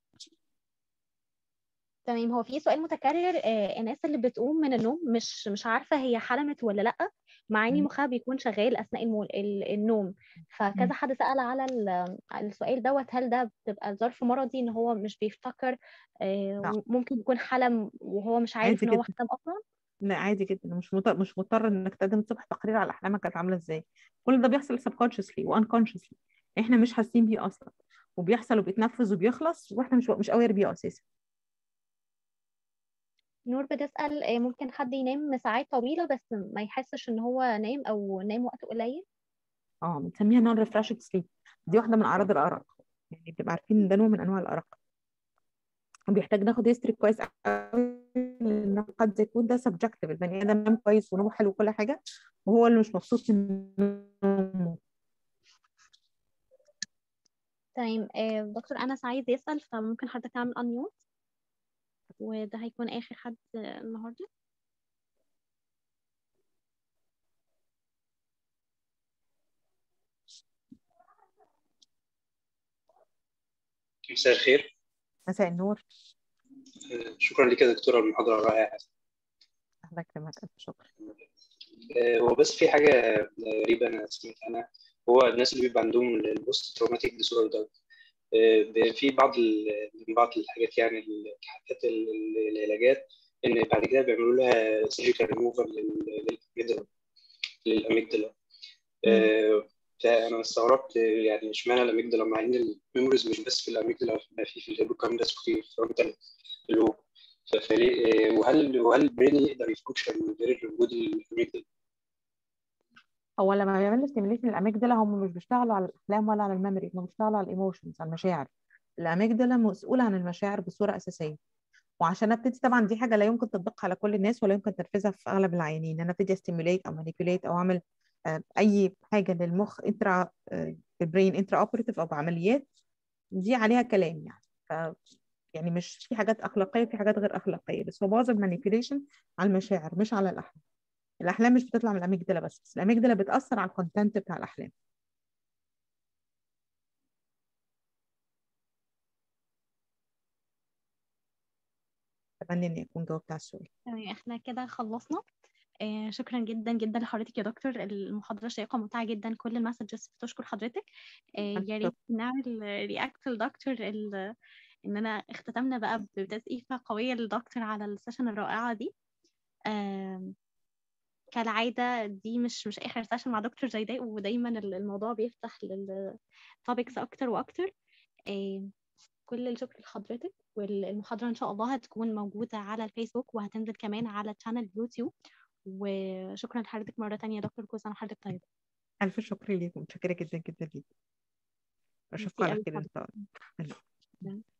تمام هو في سؤال متكرر آه الناس اللي بتقوم من النوم مش مش عارفة هي حلمت ولا لأ مع إن مم. مخها بيكون شغال أثناء المو... ال- النوم مم. فكذا حد سأل على ال- على السؤال دوت هل ده بتبقى ظرف مرضي إن هو مش بيفتكر آه لا وممكن يكون حلم وهو مش عارف عادي إن هو جدا حلم أصلا لا عادي جدا مش مضطر مش مضطر انك تقدم الصبح تقرير على احلامك كانت عامله ازاي كل ده بيحصل subconsciously وunconsciously احنا مش حاسين بيه اصلا وبيحصل وبيتنفذ وبيخلص واحنا مش مش اوير بيه اساسا نور بتسأل آه ممكن حد ينام ساعات طويلة بس ما يحسش إن هو نام أو نام وقت قليل اه بنسميها نون ريفرشد سليب دي واحده من اعراض الارق يعني بنبقى عارفين ان ده نوع من انواع الارق وبيحتاج ناخد هيستوري كويس قوي لان قد يكون ده سبجكتيف البني ادم نام كويس ونومه حلو وكل حاجه وهو اللي مش مبسوط من نومه تمام آه دكتور أنس عايز يسأل فممكن حضرتك تعمل unmute وده هيكون آخر حد آه، النهاردة مساء الخير مساء النور آه، شكرا لك يا دكتورة المحاضرة الرائعة الله يكرمك ألف شكر آه، هو بس في حاجة غريبة أنا سمعت عنها هو الناس اللي بيبقى عندهم البوست تروماتيك ديسوردر ده آه، في بعض ال- من بعض الحاجات يعني ال- حتى ال- ال- العلاجات إن بعد كده بيعملوا لها سيرجيكال ريموفر للأميجدلا للأميجدلا آه، فأنا استغربت يعني اشمعنى الأميجدلا مع إن الميموريز مش بس في الأميجدلا في في في الهيبوكامبس وفي الفرونتال لوب فليه آه، وهل وهل البرين يقدر يفانكشن من غير وجود الأميجدلا؟ هو لما بيعملوا ستيميليشن الاميجدلا هم مش بيشتغلوا على الاحلام ولا على الميموري هم بيشتغلوا على الايموشنز على المشاعر الاميجدلا مسؤوله عن المشاعر بصوره اساسيه وعشان ابتدي طبعا دي حاجه لا يمكن تطبقها على كل الناس ولا يمكن تنفيذها في اغلب العيانين انا ابتدي استيميليت او مانيبيوليت او اعمل آه، اي حاجه للمخ انترا البرين انترا اوبريتيف او بعمليات دي عليها كلام يعني ف يعني مش في حاجات اخلاقيه في حاجات غير اخلاقيه بس هو معظم المانيبيوليشن على المشاعر مش على الاحلام الاحلام مش بتطلع من الاميجدلا بس بس الاميجدلا بتاثر على الكونتنت بتاع الاحلام اتمنى اني اكون جاوبت على السؤال تمام احنا كده خلصنا آه شكرا جدا جدا لحضرتك يا دكتور المحاضرة شيقة ممتعة جدا كل المسجز بتشكر حضرتك آه ألف يا ريت نعمل رياكت للدكتور ال- اننا اختتمنا بقى بتسقيفة قوية للدكتور على السيشن الرائعة دي آم، كالعادة دي مش مش آخر سيشن مع دكتور زيداء ودايما ال- الموضوع بيفتح للتوبكس أكتر وأكتر آم، كل الشكر لحضرتك والمحاضرة إن شاء الله هتكون موجودة على الفيسبوك وهتنزل كمان على تشانل يوتيوب وشكرا لحضرتك مرة تانية يا دكتور كل سنة وحضرتك طيب الف شكر ليكم متشكره جدا جدا ليكم اشوفكم ميرسي على أوي خير ان حضرتك شاء الله